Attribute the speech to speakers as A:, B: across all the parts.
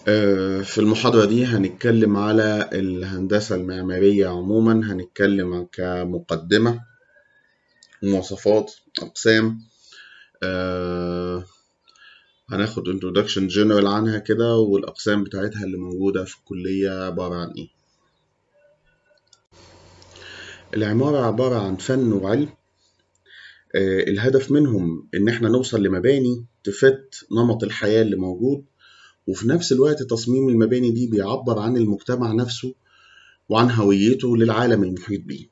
A: آه، في المحاضرة دي هنتكلم على الهندسة المعمارية عموما هنتكلم كمقدمة مواصفات أقسام آه، هناخد introduction general عنها كده والأقسام بتاعتها اللي موجودة في الكلية عبارة عن إيه العمارة عبارة عن فن وعلم آه، الهدف منهم إن إحنا نوصل لمباني تفت نمط الحياة اللي موجود وفي نفس الوقت تصميم المباني دي بيعبر عن المجتمع نفسه وعن هويته للعالم المحيط بيه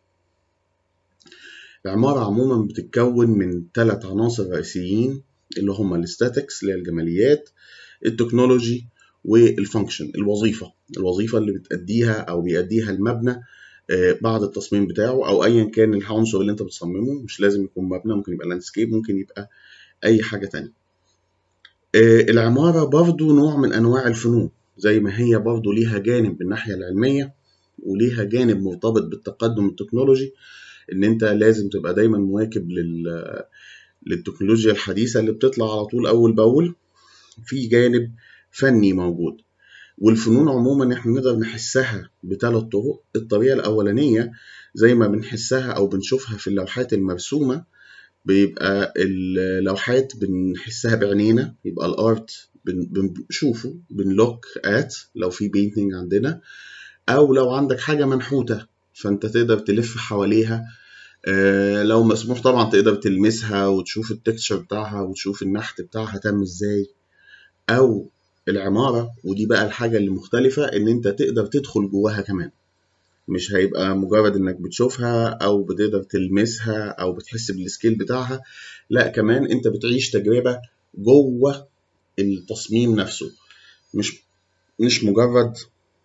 A: العمارة عموما بتتكون من ثلاث عناصر رئيسيين اللي هما الاستاتكس اللي هي الجماليات التكنولوجي والفانكشن الوظيفة الوظيفة اللي بتأديها أو بيأديها المبنى آه، بعد التصميم بتاعه أو أيا كان العنصر اللي أنت بتصممه مش لازم يكون مبنى ممكن يبقى لاندسكيب ممكن يبقى أي حاجة تانية آه، العمارة برضو نوع من أنواع الفنون زي ما هي برضو ليها جانب من الناحية العلمية وليها جانب مرتبط بالتقدم التكنولوجي إن أنت لازم تبقى دايما مواكب لل... للتكنولوجيا الحديثة اللي بتطلع على طول أول بأول في جانب فني موجود والفنون عموما احنا نقدر نحسها بثلاث طرق الطريقة الأولانية زي ما بنحسها أو بنشوفها في اللوحات المرسومة بيبقى اللوحات بنحسها بعينينا يبقى الارت بن- بنشوفه بنلوك ات لو في بينتنج عندنا او لو عندك حاجه منحوته فانت تقدر تلف حواليها آه، لو مسموح طبعا تقدر تلمسها وتشوف التكتشر بتاعها وتشوف النحت بتاعها تم ازاي او العماره ودي بقى الحاجه اللي مختلفه ان انت تقدر تدخل جواها كمان مش هيبقى مجرد انك بتشوفها او بتقدر تلمسها او بتحس بالسكيل بتاعها لا كمان انت بتعيش تجربة جوه التصميم نفسه مش مش مجرد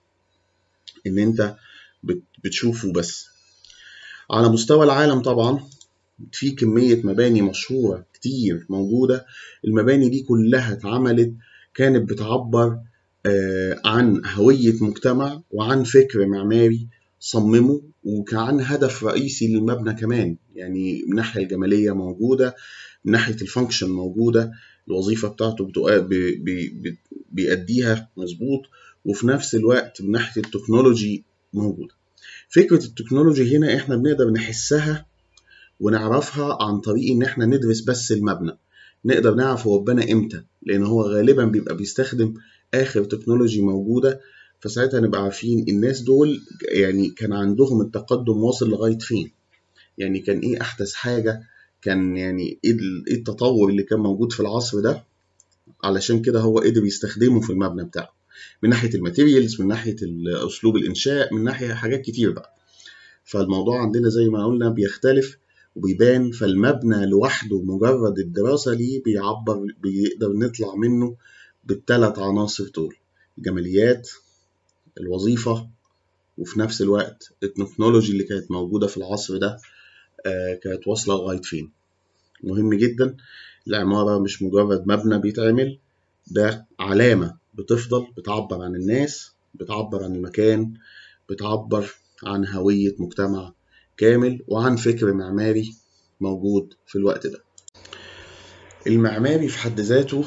A: ان انت بت- بتشوفه بس على مستوى العالم طبعا في كمية مباني مشهورة كتير موجودة المباني دي كلها اتعملت كانت بتعبر آه، عن هوية مجتمع وعن فكر معماري صممه وكان هدف رئيسي للمبنى كمان يعني من الناحية الجمالية موجودة من ناحية الفانكشن موجودة الوظيفة بتاعته بتؤ- بي- بي- بي- بيأديها مظبوط وفي نفس الوقت من ناحية التكنولوجي موجودة فكرة التكنولوجي هنا احنا بنقدر نحسها ونعرفها عن طريق ان احنا ندرس بس المبنى نقدر نعرف هو اتبنى امتى لان هو غالبا بيبقى بيستخدم اخر تكنولوجي موجودة فساعتها نبقى عارفين الناس دول يعني كان عندهم التقدم واصل لغاية فين يعني كان ايه احدث حاجة كان يعني ايه ال- إيه التطور اللي كان موجود في العصر ده علشان كده هو قدر يستخدمه في المبنى بتاعه من ناحية الماتيريالز من ناحية ال- اسلوب الانشاء من ناحية حاجات كتير بقى فالموضوع عندنا زي ما قلنا بيختلف وبيبان فالمبنى لوحده مجرد الدراسة ليه بيعبر بيقدر نطلع منه بالثلاث عناصر دول الجماليات الوظيفة وفي نفس الوقت التكنولوجي اللي كانت موجودة في العصر ده آه، كانت واصلة لغاية فين مهم جدا العمارة مش مجرد مبنى بيتعمل ده علامة بتفضل بتعبر عن الناس بتعبر عن المكان بتعبر عن هوية مجتمع كامل وعن فكر معماري موجود في الوقت ده المعماري في حد ذاته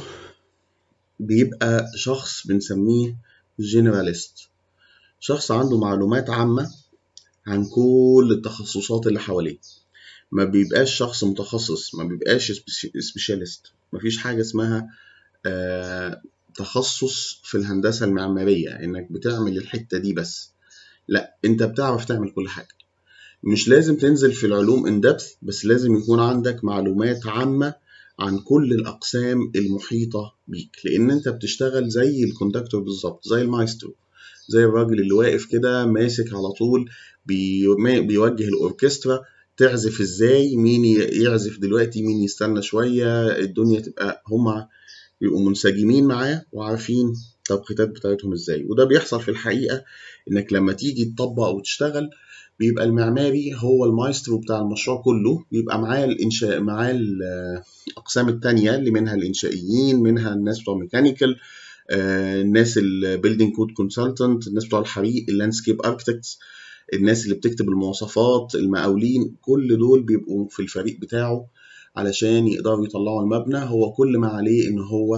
A: بيبقى شخص بنسميه جنراليست شخص عنده معلومات عامة عن كل التخصصات اللي حواليه ما بيبقاش شخص متخصص ما بيبقاش سبيشاليست مفيش حاجة اسمها آه، تخصص في الهندسة المعمارية انك بتعمل الحتة دي بس لا انت بتعرف تعمل كل حاجة مش لازم تنزل في العلوم ان دبث بس لازم يكون عندك معلومات عامة عن كل الأقسام المحيطة بيك لأن أنت بتشتغل زي الكوندكتور بالظبط زي المايسترو زي الراجل اللي واقف كده ماسك على طول بي- بيوجه الأوركسترا تعزف ازاي مين ي- يعزف دلوقتي مين يستنى شوية الدنيا تبقى هما يبقوا منسجمين معاه وعارفين التوقيتات بتاعتهم ازاي وده بيحصل في الحقيقة انك لما تيجي تطبق وتشتغل بيبقى المعماري هو المايسترو بتاع المشروع كله بيبقى معاه الانشاء معاه الاقسام التانية اللي منها الانشائيين منها الناس بتوع ميكانيكال الناس البيلدينج كود كونسلتنت الناس بتوع الحريق اللاندسكيب اركتكتس الناس اللي بتكتب المواصفات المقاولين كل دول بيبقوا في الفريق بتاعه علشان يقدروا يطلعوا المبنى هو كل ما عليه ان هو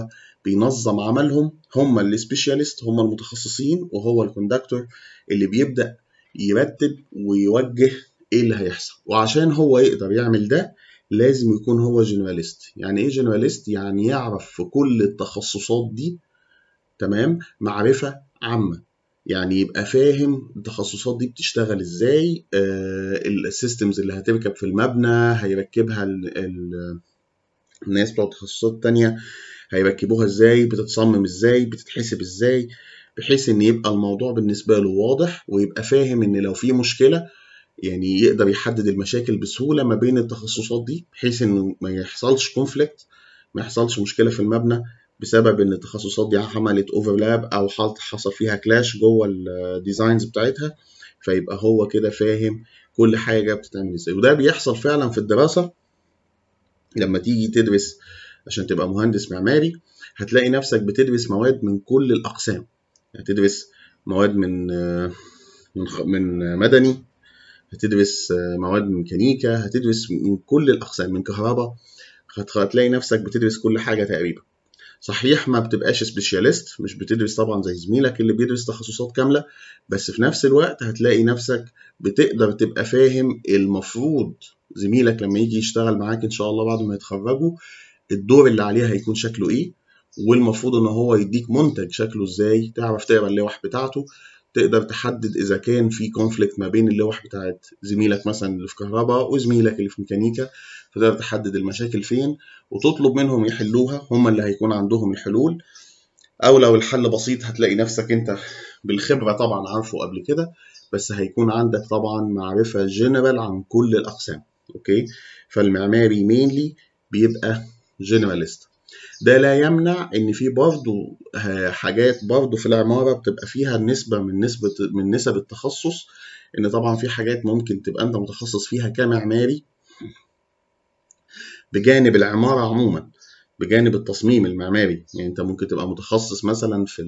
A: بينظم عملهم هم اللي سبيشاليست هم المتخصصين وهو الكوندكتور اللي بيبدا يرتب ويوجه ايه اللي هيحصل وعشان هو يقدر يعمل ده لازم يكون هو جنراليست يعني ايه جنراليست يعني يعرف في كل التخصصات دي تمام معرفة عامة يعني يبقى فاهم التخصصات دي بتشتغل ازاي آه السيستمز اللي هتركب في المبنى هيركبها ال ال الناس بتوع التخصصات التانية هيركبوها ازاي بتتصمم ازاي بتتحسب ازاي بحيث ان يبقى الموضوع بالنسبة له واضح ويبقى فاهم ان لو في مشكلة يعني يقدر يحدد المشاكل بسهولة ما بين التخصصات دي بحيث انه ما يحصلش كونفليكت ما يحصلش مشكلة في المبنى بسبب ان التخصصات دي عملت اوفرلاب او حصل فيها كلاش جوه الديزاينز بتاعتها فيبقى هو كده فاهم كل حاجه بتتعمل ازاي وده بيحصل فعلا في الدراسه لما تيجي تدرس عشان تبقى مهندس معماري هتلاقي نفسك بتدرس مواد من كل الاقسام هتدرس مواد من من من مدني هتدرس مواد من ميكانيكا هتدرس من كل الاقسام من كهرباء هتلاقي نفسك بتدرس كل حاجه تقريبا صحيح ما بتبقاش سبيشاليست مش بتدرس طبعا زي زميلك اللي بيدرس تخصصات كامله بس في نفس الوقت هتلاقي نفسك بتقدر تبقى فاهم المفروض زميلك لما يجي يشتغل معاك ان شاء الله بعد ما يتخرجوا الدور اللي عليه هيكون شكله ايه والمفروض ان هو يديك منتج شكله ازاي تعرف تقرا اللوح بتاعته تقدر تحدد اذا كان في كونفليكت ما بين اللوح بتاعت زميلك مثلا اللي في كهرباء وزميلك اللي في ميكانيكا فتقدر تحدد المشاكل فين وتطلب منهم يحلوها هم اللي هيكون عندهم الحلول او لو الحل بسيط هتلاقي نفسك انت بالخبره طبعا عارفه قبل كده بس هيكون عندك طبعا معرفه جنرال عن كل الاقسام اوكي فالمعماري مينلي بيبقى جنراليست ده لا يمنع ان في برضه حاجات برضه في العماره بتبقى فيها نسبه من نسبه من نسب التخصص ان طبعا في حاجات ممكن تبقى انت متخصص فيها كمعماري بجانب العماره عموما بجانب التصميم المعماري يعني انت ممكن تبقى متخصص مثلا في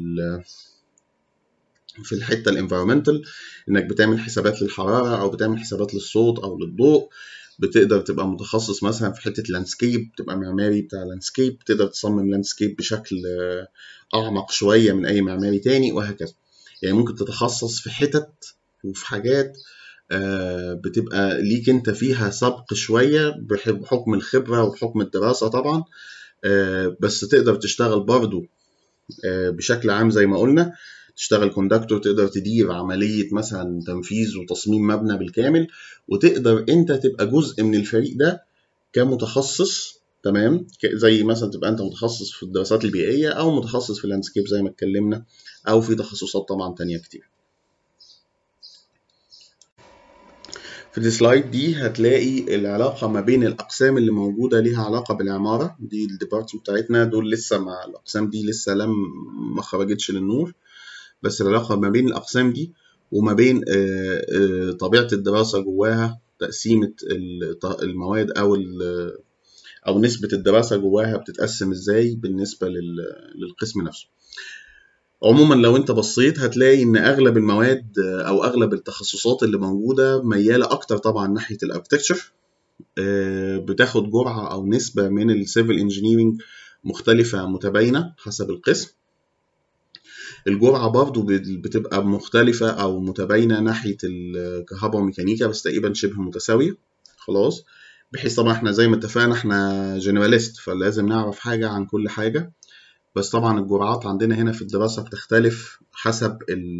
A: في الحته الانفيرمنتال انك بتعمل حسابات للحراره او بتعمل حسابات للصوت او للضوء بتقدر تبقى متخصص مثلا في حته لاندسكيب تبقى معماري بتاع لاندسكيب تقدر تصمم لاندسكيب بشكل اعمق شويه من اي معماري تاني وهكذا يعني ممكن تتخصص في حتت وفي حاجات بتبقى ليك انت فيها سبق شويه بحكم الخبره وبحكم الدراسه طبعا بس تقدر تشتغل برضو بشكل عام زي ما قلنا تشتغل كوندكتور تقدر تدير عملية مثلا تنفيذ وتصميم مبنى بالكامل وتقدر انت تبقى جزء من الفريق ده كمتخصص تمام زي مثلا تبقى انت متخصص في الدراسات البيئية او متخصص في اللاندسكيب زي ما اتكلمنا او في تخصصات طبعا تانية كتير في السلايد دي هتلاقي العلاقة ما بين الأقسام اللي موجودة ليها علاقة بالعمارة دي الديبارتمنت بتاعتنا دول لسه مع الأقسام دي لسه لم ما خرجتش للنور بس العلاقة ما بين الأقسام دي وما بين طبيعة الدراسة جواها تقسيمة المواد أو أو نسبة الدراسة جواها بتتقسم إزاي بالنسبة للقسم نفسه. عموما لو انت بصيت هتلاقي ان اغلب المواد او اغلب التخصصات اللي موجوده مياله اكتر طبعا ناحيه الاركتكتشر بتاخد جرعه او نسبه من السيفل انجينيرنج مختلفه متباينه حسب القسم الجرعه برضو بتبقى مختلفه او متباينه ناحيه الكهرباء والميكانيكا بس تقريبا شبه متساويه خلاص بحيث طبعا احنا زي ما اتفقنا احنا جنراليست فلازم نعرف حاجه عن كل حاجه بس طبعا الجرعات عندنا هنا في الدراسة بتختلف حسب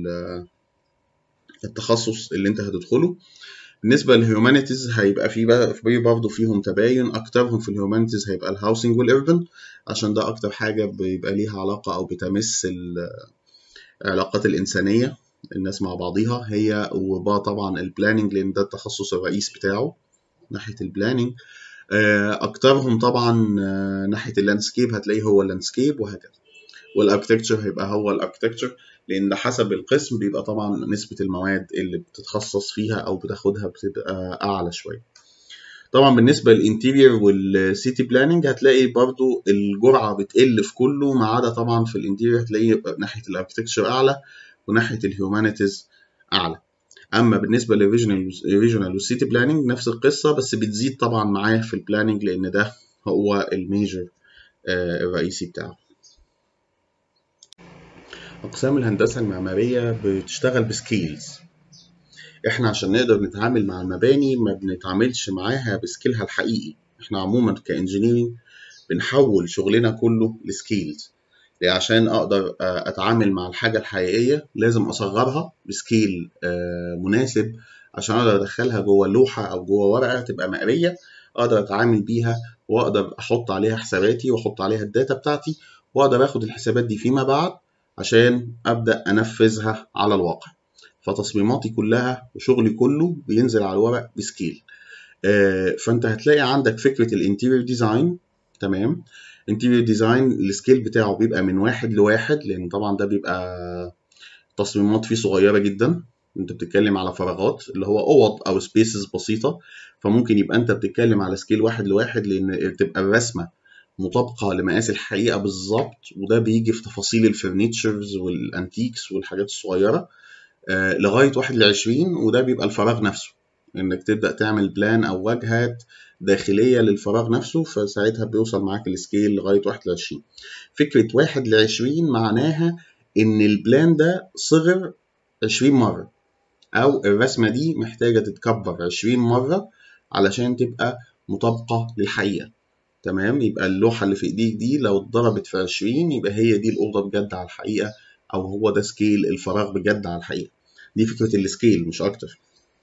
A: التخصص اللي انت هتدخله بالنسبة للهيومانيتيز هيبقى في بقى في برضه فيهم تباين أكترهم في الهيومانيتيز هيبقى الهاوسنج والإربن عشان ده أكتر حاجة بيبقى ليها علاقة أو بتمس العلاقات الإنسانية الناس مع بعضيها هي وبقى طبعا البلاننج لأن ده التخصص الرئيس بتاعه ناحية البلاننج اكترهم طبعا ناحيه اللاندسكيب هتلاقيه هو اللاندسكيب وهكذا والاركتكتشر هيبقى هو الاركتكتشر لان حسب القسم بيبقى طبعا نسبه المواد اللي بتتخصص فيها او بتاخدها بتبقى اعلى شويه طبعا بالنسبه للانتيريور والسيتي بلاننج هتلاقي برضو الجرعه بتقل في كله ما عدا طبعا في الانتيريور هتلاقي ناحيه الاركتكتشر اعلى وناحيه الهيومانيتيز اعلى اما بالنسبه للريجونال والسيتي بلاننج نفس القصه بس بتزيد طبعا معاه في البلاننج لان ده هو الميجر الرئيسي بتاعه أقسام الهندسة المعمارية بتشتغل بسكيلز احنا عشان نقدر نتعامل مع المباني ما بنتعاملش معاها بسكيلها الحقيقي احنا عموما كانجينيرنج بنحول شغلنا كله لسكيلز عشان اقدر اتعامل مع الحاجه الحقيقيه لازم اصغرها بسكيل مناسب عشان اقدر ادخلها جوه لوحه او جوه ورقه تبقى مقريه اقدر اتعامل بيها واقدر احط عليها حساباتي واحط عليها الداتا بتاعتي واقدر اخد الحسابات دي فيما بعد عشان ابدا انفذها على الواقع فتصميماتي كلها وشغلي كله بينزل على الورق بسكيل فانت هتلاقي عندك فكره الانتيريور ديزاين تمام انتيريور ديزاين السكيل بتاعه بيبقى من واحد لواحد لان طبعا ده بيبقى تصميمات فيه صغيره جدا انت بتتكلم على فراغات اللي هو اوض او سبيسز بسيطه فممكن يبقى انت بتتكلم على سكيل واحد لواحد لان تبقى الرسمه مطابقه لمقاس الحقيقه بالظبط وده بيجي في تفاصيل الفرنيتشرز والانتيكس والحاجات الصغيره آه لغايه واحد لعشرين وده بيبقى الفراغ نفسه انك تبدا تعمل بلان او واجهات داخليه للفراغ نفسه فساعتها بيوصل معاك السكيل لغايه واحد لعشرين فكره واحد لعشرين معناها ان البلان ده صغر عشرين مره او الرسمه دي محتاجه تتكبر عشرين مره علشان تبقى مطابقه للحقيقه تمام يبقى اللوحه اللي في ايديك دي لو اتضربت في 20 يبقى هي دي الاوضه بجد على الحقيقه او هو ده سكيل الفراغ بجد على الحقيقه دي فكره السكيل مش اكتر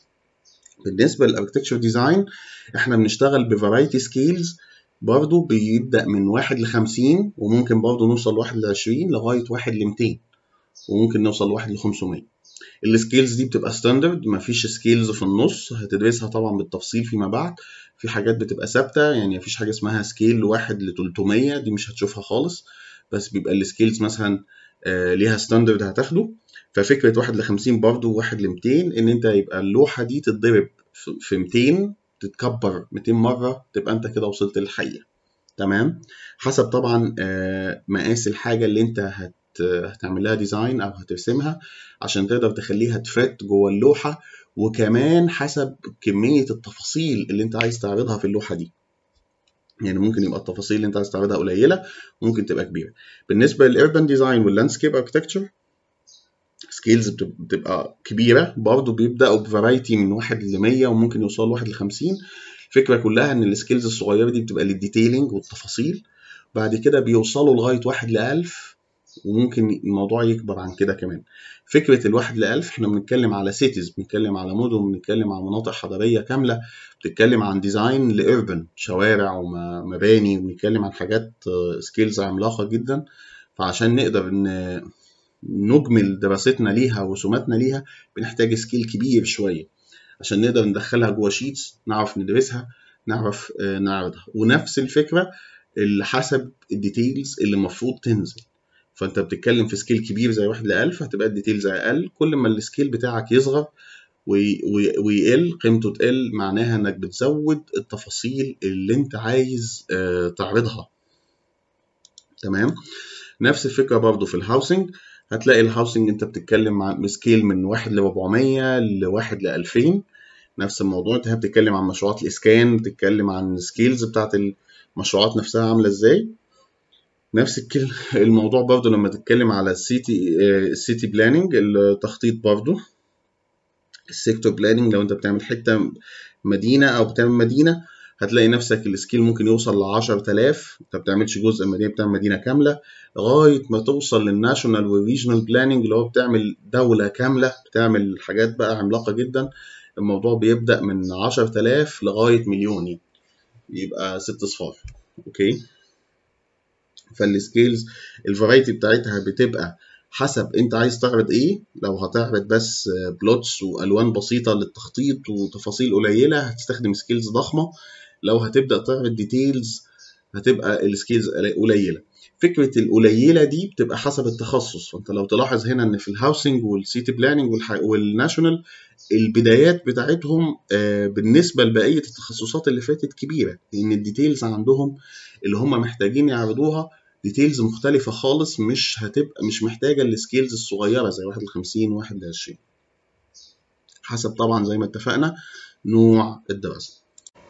A: بالنسبه للاركتكتشر ديزاين احنا بنشتغل بفرايتي سكيلز برضو بيبدا من واحد لخمسين وممكن برضو نوصل لواحد لعشرين لغايه واحد لميتين وممكن نوصل لواحد لخمسمية السكيلز دي بتبقى ستاندرد مفيش سكيلز في النص هتدرسها طبعا بالتفصيل فيما بعد في حاجات بتبقى ثابته يعني مفيش حاجه اسمها سكيل واحد ل 300 دي مش هتشوفها خالص بس بيبقى السكيلز مثلا آه ليها ستاندرد هتاخده ففكره واحد ل 50 برضه واحد ل 200 ان انت يبقى اللوحه دي تتضرب في 200 تتكبر 200 مره تبقى انت كده وصلت للحقيقه تمام حسب طبعا آه مقاس الحاجه اللي انت هت هتعمل لها ديزاين او هترسمها عشان تقدر تخليها تفت جوه اللوحه وكمان حسب كميه التفاصيل اللي انت عايز تعرضها في اللوحه دي يعني ممكن يبقى التفاصيل اللي انت عايز تعرضها قليله ممكن تبقى كبيره بالنسبه للاربن ديزاين واللاندسكيب اركتكتشر سكيلز بتبقى كبيره برضه بيبداوا بفرايتي من واحد ل 100 وممكن يوصلوا لواحد ل 50 الفكره كلها ان السكيلز الصغيره دي بتبقى للديتيلنج والتفاصيل بعد كده بيوصلوا لغايه واحد ل 1000 وممكن الموضوع يكبر عن كده كمان فكرة الواحد لألف احنا بنتكلم على سيتيز بنتكلم على مدن بنتكلم على مناطق حضرية كاملة بنتكلم عن ديزاين لإربن شوارع ومباني وبنتكلم عن حاجات سكيلز عملاقة جدا فعشان نقدر ان نجمل دراستنا ليها ورسوماتنا ليها بنحتاج سكيل كبير شوية عشان نقدر ندخلها جوه شيتس نعرف ندرسها نعرف نعرضها ونفس الفكرة اللي حسب الديتيلز اللي المفروض تنزل فانت بتتكلم في سكيل كبير زي واحد لألف هتبقى الديتيلز اقل كل ما السكيل بتاعك يصغر ويقل قيمته تقل معناها انك بتزود التفاصيل اللي انت عايز تعرضها تمام نفس الفكره برضو في الهاوسنج هتلاقي الهاوسنج انت بتتكلم عن سكيل من واحد ل 400 لواحد ل 2000 نفس الموضوع انت بتتكلم عن مشروعات الاسكان بتتكلم عن سكيلز بتاعت المشروعات نفسها عامله ازاي نفس الموضوع برضو لما تتكلم على السيتي السيتي بلاننج التخطيط برضو السيكتور بلاننج لو انت بتعمل حته مدينه او بتعمل مدينه هتلاقي نفسك السكيل ممكن يوصل ل 10000 انت ما بتعملش جزء مدينه بتعمل مدينه كامله لغايه ما توصل للناشونال والريجنال بلاننج اللي هو بتعمل دوله كامله بتعمل حاجات بقى عملاقه جدا الموضوع بيبدا من 10000 لغايه مليون يعني يبقى ست اصفار اوكي فالسكيلز الفرايتي بتاعتها بتبقى حسب انت عايز تعرض ايه لو هتعرض بس بلوتس والوان بسيطه للتخطيط وتفاصيل قليله هتستخدم سكيلز ضخمه لو هتبدا تعرض ديتيلز هتبقى السكيلز قليله فكره القليله دي بتبقى حسب التخصص فانت لو تلاحظ هنا ان في الهاوسنج والسيتي بلاننج والناشونال البدايات بتاعتهم بالنسبه لبقيه التخصصات اللي فاتت كبيره لان الديتيلز عندهم اللي هم محتاجين يعرضوها ديتيلز مختلفة خالص مش هتبقى مش محتاجة السكيلز الصغيرة زي واحد لخمسين واحد لعشرين حسب طبعا زي ما اتفقنا نوع الدراسة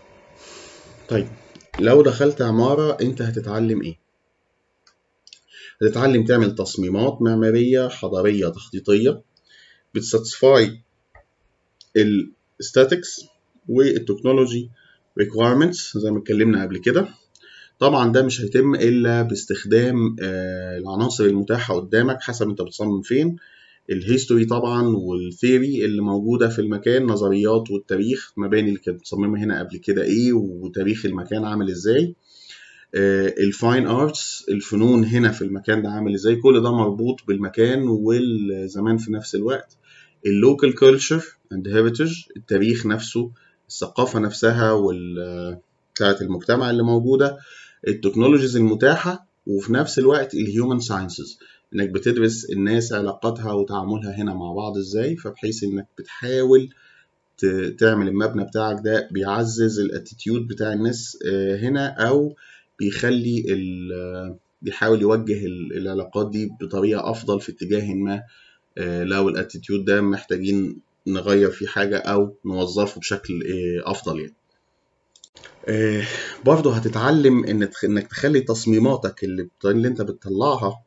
A: طيب لو دخلت عمارة انت هتتعلم ايه هتتعلم تعمل تصميمات معمارية حضارية تخطيطية بتساتسفاي الستاتكس والتكنولوجي requirements زي ما اتكلمنا قبل كده طبعا ده مش هيتم الا باستخدام العناصر المتاحه قدامك حسب انت بتصمم فين الهيستوري طبعا والثيري اللي موجوده في المكان نظريات والتاريخ مباني اللي كانت متصممه هنا قبل كده ايه وتاريخ المكان عامل ازاي الفاين ارتس الفنون هنا في المكان ده عامل ازاي كل ده مربوط بالمكان والزمان في نفس الوقت اللوكال كلتشر اند هيريتج التاريخ نفسه الثقافه نفسها وال بتاعت المجتمع اللي موجوده التكنولوجيز المتاحه وفي نفس الوقت الهيومن ساينسز انك بتدرس الناس علاقاتها وتعاملها هنا مع بعض ازاي فبحيث انك بتحاول تعمل المبنى بتاعك ده بيعزز الاتيتيود بتاع الناس هنا او بيخلي بيحاول يوجه العلاقات دي بطريقه افضل في اتجاه ما لو الاتيتيود ده محتاجين نغير فيه حاجه او نوظفه بشكل افضل يعني برضه هتتعلم ان انك تخلي تصميماتك اللي, اللي انت بتطلعها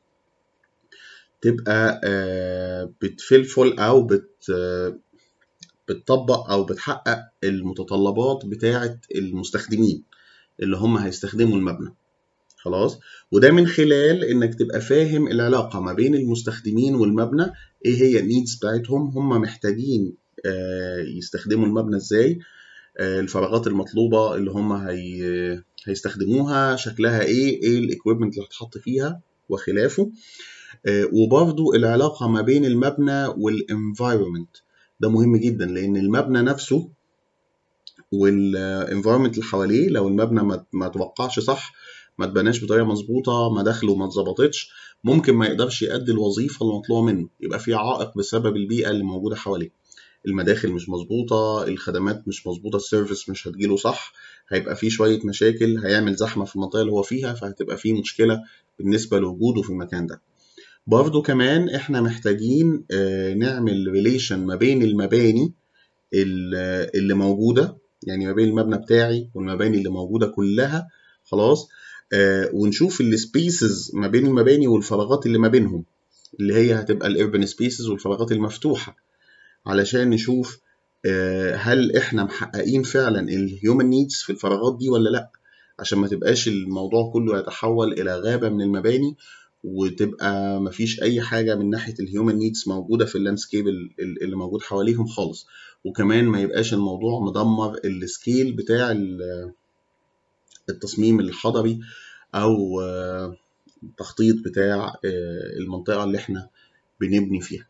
A: تبقى بتفلفل او بت بتطبق او بتحقق المتطلبات بتاعه المستخدمين اللي هم هيستخدموا المبنى خلاص وده من خلال انك تبقى فاهم العلاقه ما بين المستخدمين والمبنى ايه هي النيدز بتاعتهم هم محتاجين يستخدموا المبنى ازاي الفراغات المطلوبه اللي هم هي... هيستخدموها شكلها ايه ايه الاكويبمنت اللي هتحط فيها وخلافه وبرضو العلاقه ما بين المبنى والانفايرمنت ده مهم جدا لان المبنى نفسه والانفايرمنت اللي حواليه لو المبنى ما, ما توقعش صح ما اتبناش بطريقه مظبوطه مداخله ما اتظبطتش ممكن ما يقدرش يؤدي الوظيفه المطلوبه منه يبقى في عائق بسبب البيئه اللي موجوده حواليه المداخل مش مظبوطه الخدمات مش مظبوطه السيرفيس مش هتجيله صح هيبقى في شويه مشاكل هيعمل زحمه في المنطقه اللي هو فيها فهتبقى في مشكله بالنسبه لوجوده في المكان ده برضو كمان احنا محتاجين نعمل ريليشن ما بين المباني اللي موجوده يعني ما بين المبنى بتاعي والمباني اللي موجوده كلها خلاص ونشوف السبيسز ما بين المباني والفراغات اللي ما بينهم اللي هي هتبقى الاربن سبيسز والفراغات المفتوحه علشان نشوف هل احنا محققين فعلا الهيومن نيدز في الفراغات دي ولا لا عشان ما تبقاش الموضوع كله يتحول الى غابه من المباني وتبقى مفيش اي حاجه من ناحيه الهيومن نيدز موجوده في اللاندسكيب اللي موجود حواليهم خالص وكمان ما يبقاش الموضوع مدمر السكيل بتاع التصميم الحضري او التخطيط بتاع المنطقه اللي احنا بنبني فيها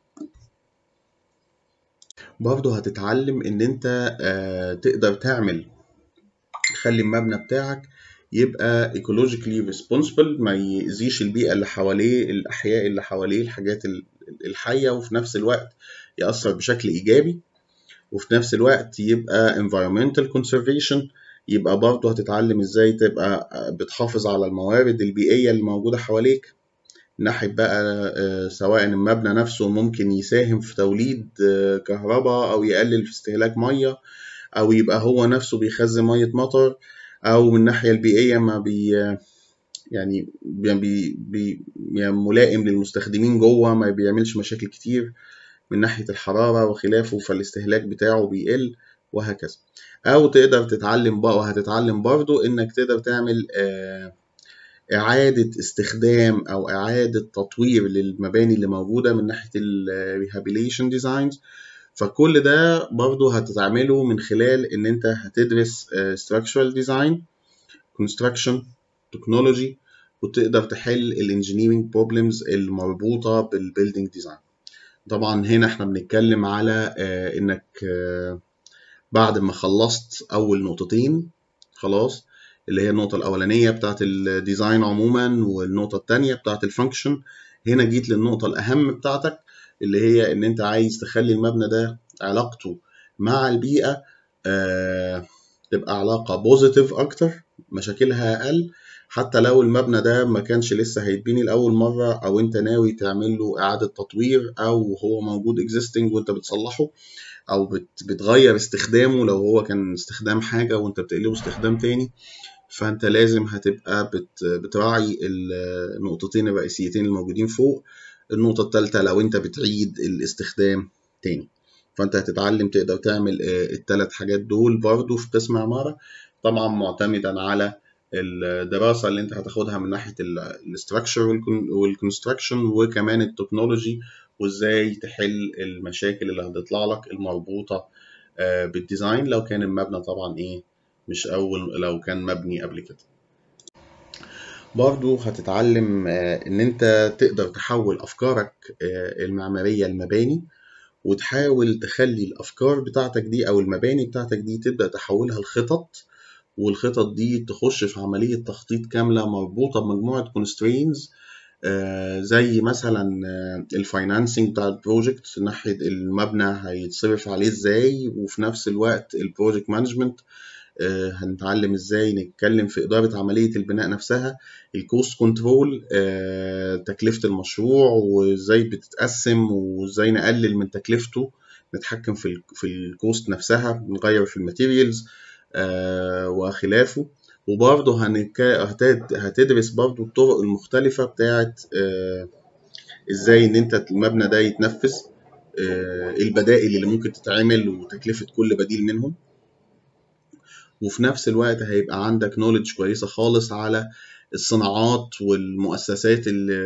A: برضه هتتعلم ان انت تقدر تعمل تخلي المبنى بتاعك يبقى ecologically responsible ما يأذيش البيئة اللي حواليه الأحياء اللي حواليه الحاجات الحية وفي نفس الوقت يأثر بشكل إيجابي وفي نفس الوقت يبقى environmental conservation يبقى برضه هتتعلم ازاي تبقى بتحافظ على الموارد البيئية اللي موجودة حواليك ناحية بقى سواء المبنى نفسه ممكن يساهم في توليد كهرباء أو يقلل في استهلاك مية أو يبقى هو نفسه بيخزن مية مطر أو من الناحية البيئية ما بي يعني بي بي يعني ملائم للمستخدمين جوه ما بيعملش مشاكل كتير من ناحية الحرارة وخلافه فالاستهلاك بتاعه بيقل وهكذا أو تقدر تتعلم بقى وهتتعلم برضو إنك تقدر تعمل إعادة استخدام أو إعادة تطوير للمباني اللي موجودة من ناحية ال rehabilitation designs فكل ده برضو هتتعمله من خلال إن أنت هتدرس structural design construction technology وتقدر تحل الانجينيرنج بروبلمز المربوطة بالبيلدينج ديزاين طبعا هنا احنا بنتكلم على انك بعد ما خلصت اول نقطتين خلاص اللي هي النقطة الأولانية بتاعت الديزاين عموما والنقطة التانية بتاعت الفانكشن هنا جيت للنقطة الأهم بتاعتك اللي هي إن أنت عايز تخلي المبنى ده علاقته مع البيئة آه تبقى علاقة بوزيتيف أكتر مشاكلها أقل حتى لو المبنى ده ما كانش لسه هيتبني لأول مرة أو أنت ناوي تعمل له إعادة تطوير أو هو موجود existing وأنت بتصلحه أو بتغير استخدامه لو هو كان استخدام حاجة وأنت بتقلبه استخدام تاني فانت لازم هتبقى بت بتراعي النقطتين الرئيسيتين الموجودين فوق النقطة الثالثة لو انت بتعيد الاستخدام تاني فانت هتتعلم تقدر تعمل الثلاث حاجات دول برضو في قسم عمارة طبعا معتمدا على الدراسة اللي انت هتاخدها من ناحية الاستراكشر والكونستراكشن وكمان التكنولوجي وازاي تحل المشاكل اللي هتطلع لك المربوطة بالديزاين لو كان المبنى طبعا ايه مش اول لو كان مبني قبل كده برضو هتتعلم ان انت تقدر تحول افكارك المعمارية لمباني وتحاول تخلي الافكار بتاعتك دي او المباني بتاعتك دي تبدا تحولها لخطط والخطط دي تخش في عمليه تخطيط كامله مربوطه بمجموعه كونسترينز زي مثلا الفاينانسنج بتاع البروجكت ناحيه المبنى هيتصرف عليه ازاي وفي نفس الوقت البروجكت مانجمنت هنتعلم ازاي نتكلم في اداره عمليه البناء نفسها الكوست كنترول تكلفه المشروع وازاي بتتقسم وازاي نقلل من تكلفته نتحكم في في الكوست نفسها نغير في الماتيريالز وخلافه وبرضه هنك... هتدرس برضه الطرق المختلفة بتاعت ازاي ان انت المبنى ده يتنفذ البدائل اللي ممكن تتعمل وتكلفة كل بديل منهم وفي نفس الوقت هيبقى عندك نولج كويسة خالص على الصناعات والمؤسسات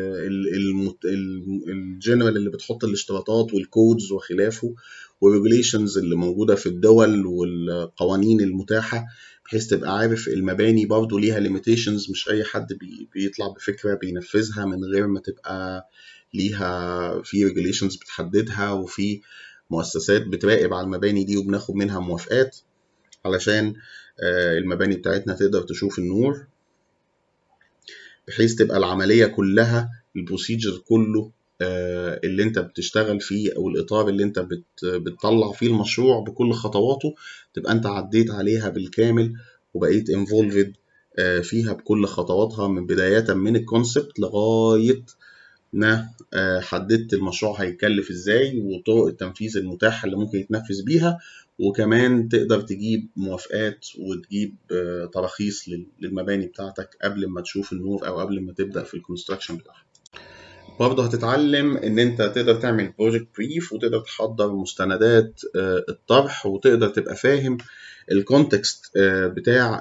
A: الجنرال اللي بتحط الاشتراطات والكودز وخلافه والريجوليشنز اللي موجودة في الدول والقوانين المتاحة بحيث تبقى عارف المباني برضو ليها ليميتيشنز مش أي حد بي بيطلع بفكرة بينفذها من غير ما تبقى ليها في ريجوليشنز بتحددها وفي مؤسسات بتراقب على المباني دي وبناخد منها موافقات علشان المباني بتاعتنا تقدر تشوف النور بحيث تبقى العملية كلها البروسيجر كله اللي انت بتشتغل فيه او الاطار اللي انت بتطلع فيه المشروع بكل خطواته تبقى انت عديت عليها بالكامل وبقيت انفولفد فيها بكل خطواتها من بداية من الكونسبت لغاية ما حددت المشروع هيكلف ازاي وطرق التنفيذ المتاحة اللي ممكن يتنفذ بيها وكمان تقدر تجيب موافقات وتجيب تراخيص للمباني بتاعتك قبل ما تشوف النور او قبل ما تبدا في الكونستراكشن بتاعها برضه هتتعلم ان انت تقدر تعمل بروجكت بريف وتقدر تحضر مستندات الطرح وتقدر تبقى فاهم الكونتكست بتاع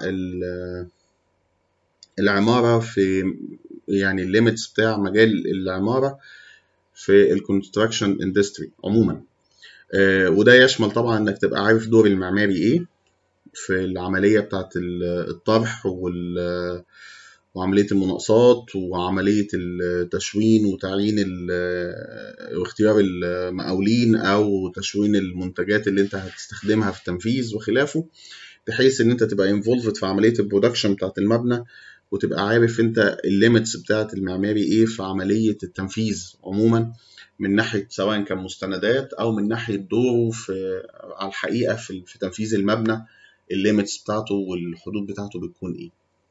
A: العماره في يعني الليميتس بتاع مجال العماره في الكونستراكشن اندستري عموما وده يشمل طبعا انك تبقى عارف دور المعماري ايه في العمليه بتاعه الطرح وال وعمليه المناقصات وعمليه التشوين وتعيين واختيار المقاولين او تشوين المنتجات اللي انت هتستخدمها في التنفيذ وخلافه بحيث ان انت تبقى انفولفد في عمليه البرودكشن بتاعه المبنى وتبقى عارف انت الليميتس بتاعه المعماري ايه في عمليه التنفيذ عموما من ناحيه سواء كان مستندات او من ناحيه دوره في على الحقيقه في, في تنفيذ المبنى الليميتس بتاعته والحدود بتاعته بتكون ايه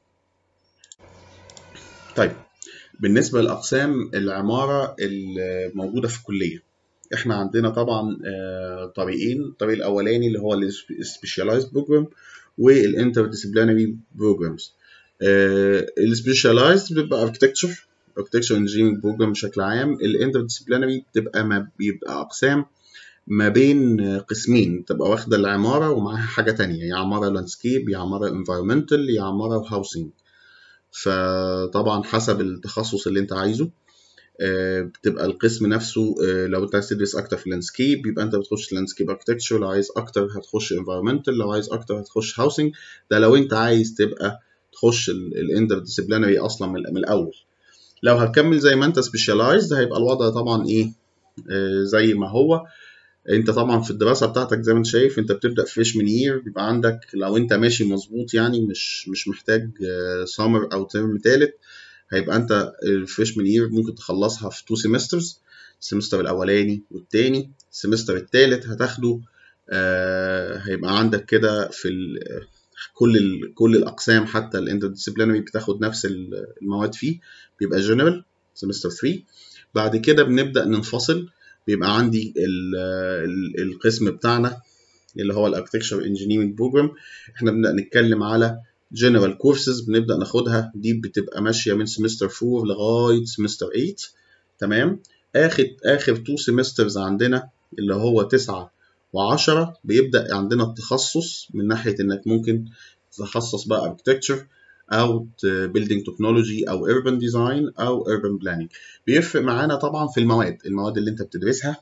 A: طيب بالنسبه لاقسام العماره الموجوده في الكليه احنا عندنا طبعا طريقين الطريق الاولاني اللي هو السبيشاليزد بروجرام والانتر ديسيبلينري بروجرامز السبيشاليزد بيبقى اركتكتشر اركتكتشر انجينيرنج بروجرام بشكل عام الانتر ديسيبلينري بتبقى ما بيبقى اقسام ما بين قسمين تبقى واخده العماره ومعاها حاجه تانية يا عماره لاندسكيب يا عماره انفايرمنتال يا عماره هاوسنج فطبعا حسب التخصص اللي انت عايزه بتبقى القسم نفسه لو انت عايز تدرس اكتر في لاندسكيب يبقى انت بتخش لاندسكيب اركتكتشر لو عايز اكتر هتخش انفايرمنتال لو عايز اكتر هتخش هاوسنج ده لو انت عايز تبقى تخش الانتر ديسيبلينري اصلا من الاول لو هتكمل زي ما انت سبيشالايزد هيبقى الوضع طبعا ايه آه زي ما هو انت طبعا في الدراسه بتاعتك زي ما انت شايف انت بتبدا فريشمان يير بيبقى عندك لو انت ماشي مظبوط يعني مش مش محتاج سمر او ترم تالت هيبقى انت الفريشمان يير ممكن تخلصها في تو سيمسترز السمستر الاولاني والتاني السمستر التالت هتاخده آه هيبقى عندك كده في كل ال كل الاقسام حتى الانترديسيبلينري بتاخد نفس المواد فيه بيبقى جنرال سمستر 3 بعد كده بنبدا ننفصل بيبقى عندي ال ال القسم بتاعنا اللي هو الاركتكشر انجينيرنج بروجرام احنا بنبدا نتكلم على جنرال كورسز بنبدا ناخدها دي بتبقى ماشيه من سمستر 4 لغايه سمستر 8 تمام اخر اخر تو سمسترز عندنا اللي هو 9 و10 بيبدا عندنا التخصص من ناحيه انك ممكن تتخصص بقى اركتكتشر او بيلدينج تكنولوجي او urban ديزاين او urban بلاننج بيفرق معانا طبعا في المواد المواد اللي انت بتدرسها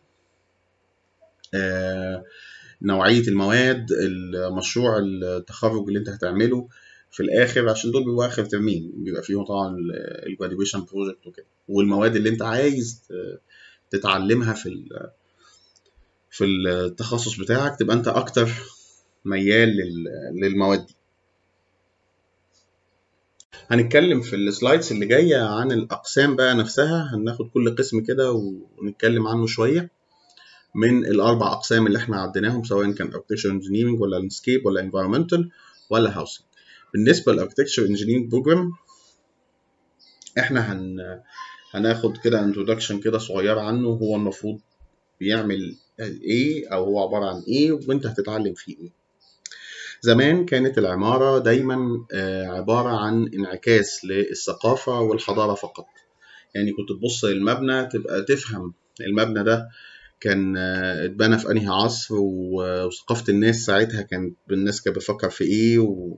A: آه نوعيه المواد المشروع التخرج اللي انت هتعمله في الاخر عشان دول بيبقوا اخر ترمين بيبقى فيهم طبعا الجراديويشن بروجكت وكده والمواد اللي انت عايز تتعلمها في في التخصص بتاعك تبقى انت اكتر ميال للمواد دي هنتكلم في السلايدز اللي جايه عن الاقسام بقى نفسها هناخد كل قسم كده ونتكلم عنه شويه من الاربع اقسام اللي احنا عديناهم سواء كان architecture engineering ولا landscape ولا environmental ولا housing بالنسبه للاركتكتشر انجينيرنج بروجرام احنا هن هناخد كده انترودكشن كده صغيره عنه هو المفروض بيعمل ايه او هو عباره عن ايه وانت هتتعلم فيه ايه زمان كانت العمارة دايما عبارة عن انعكاس للثقافة والحضارة فقط يعني كنت تبص للمبنى تبقى تفهم المبنى ده كان اتبنى في انهي عصر وثقافة الناس ساعتها كانت الناس كانت بتفكر في ايه و...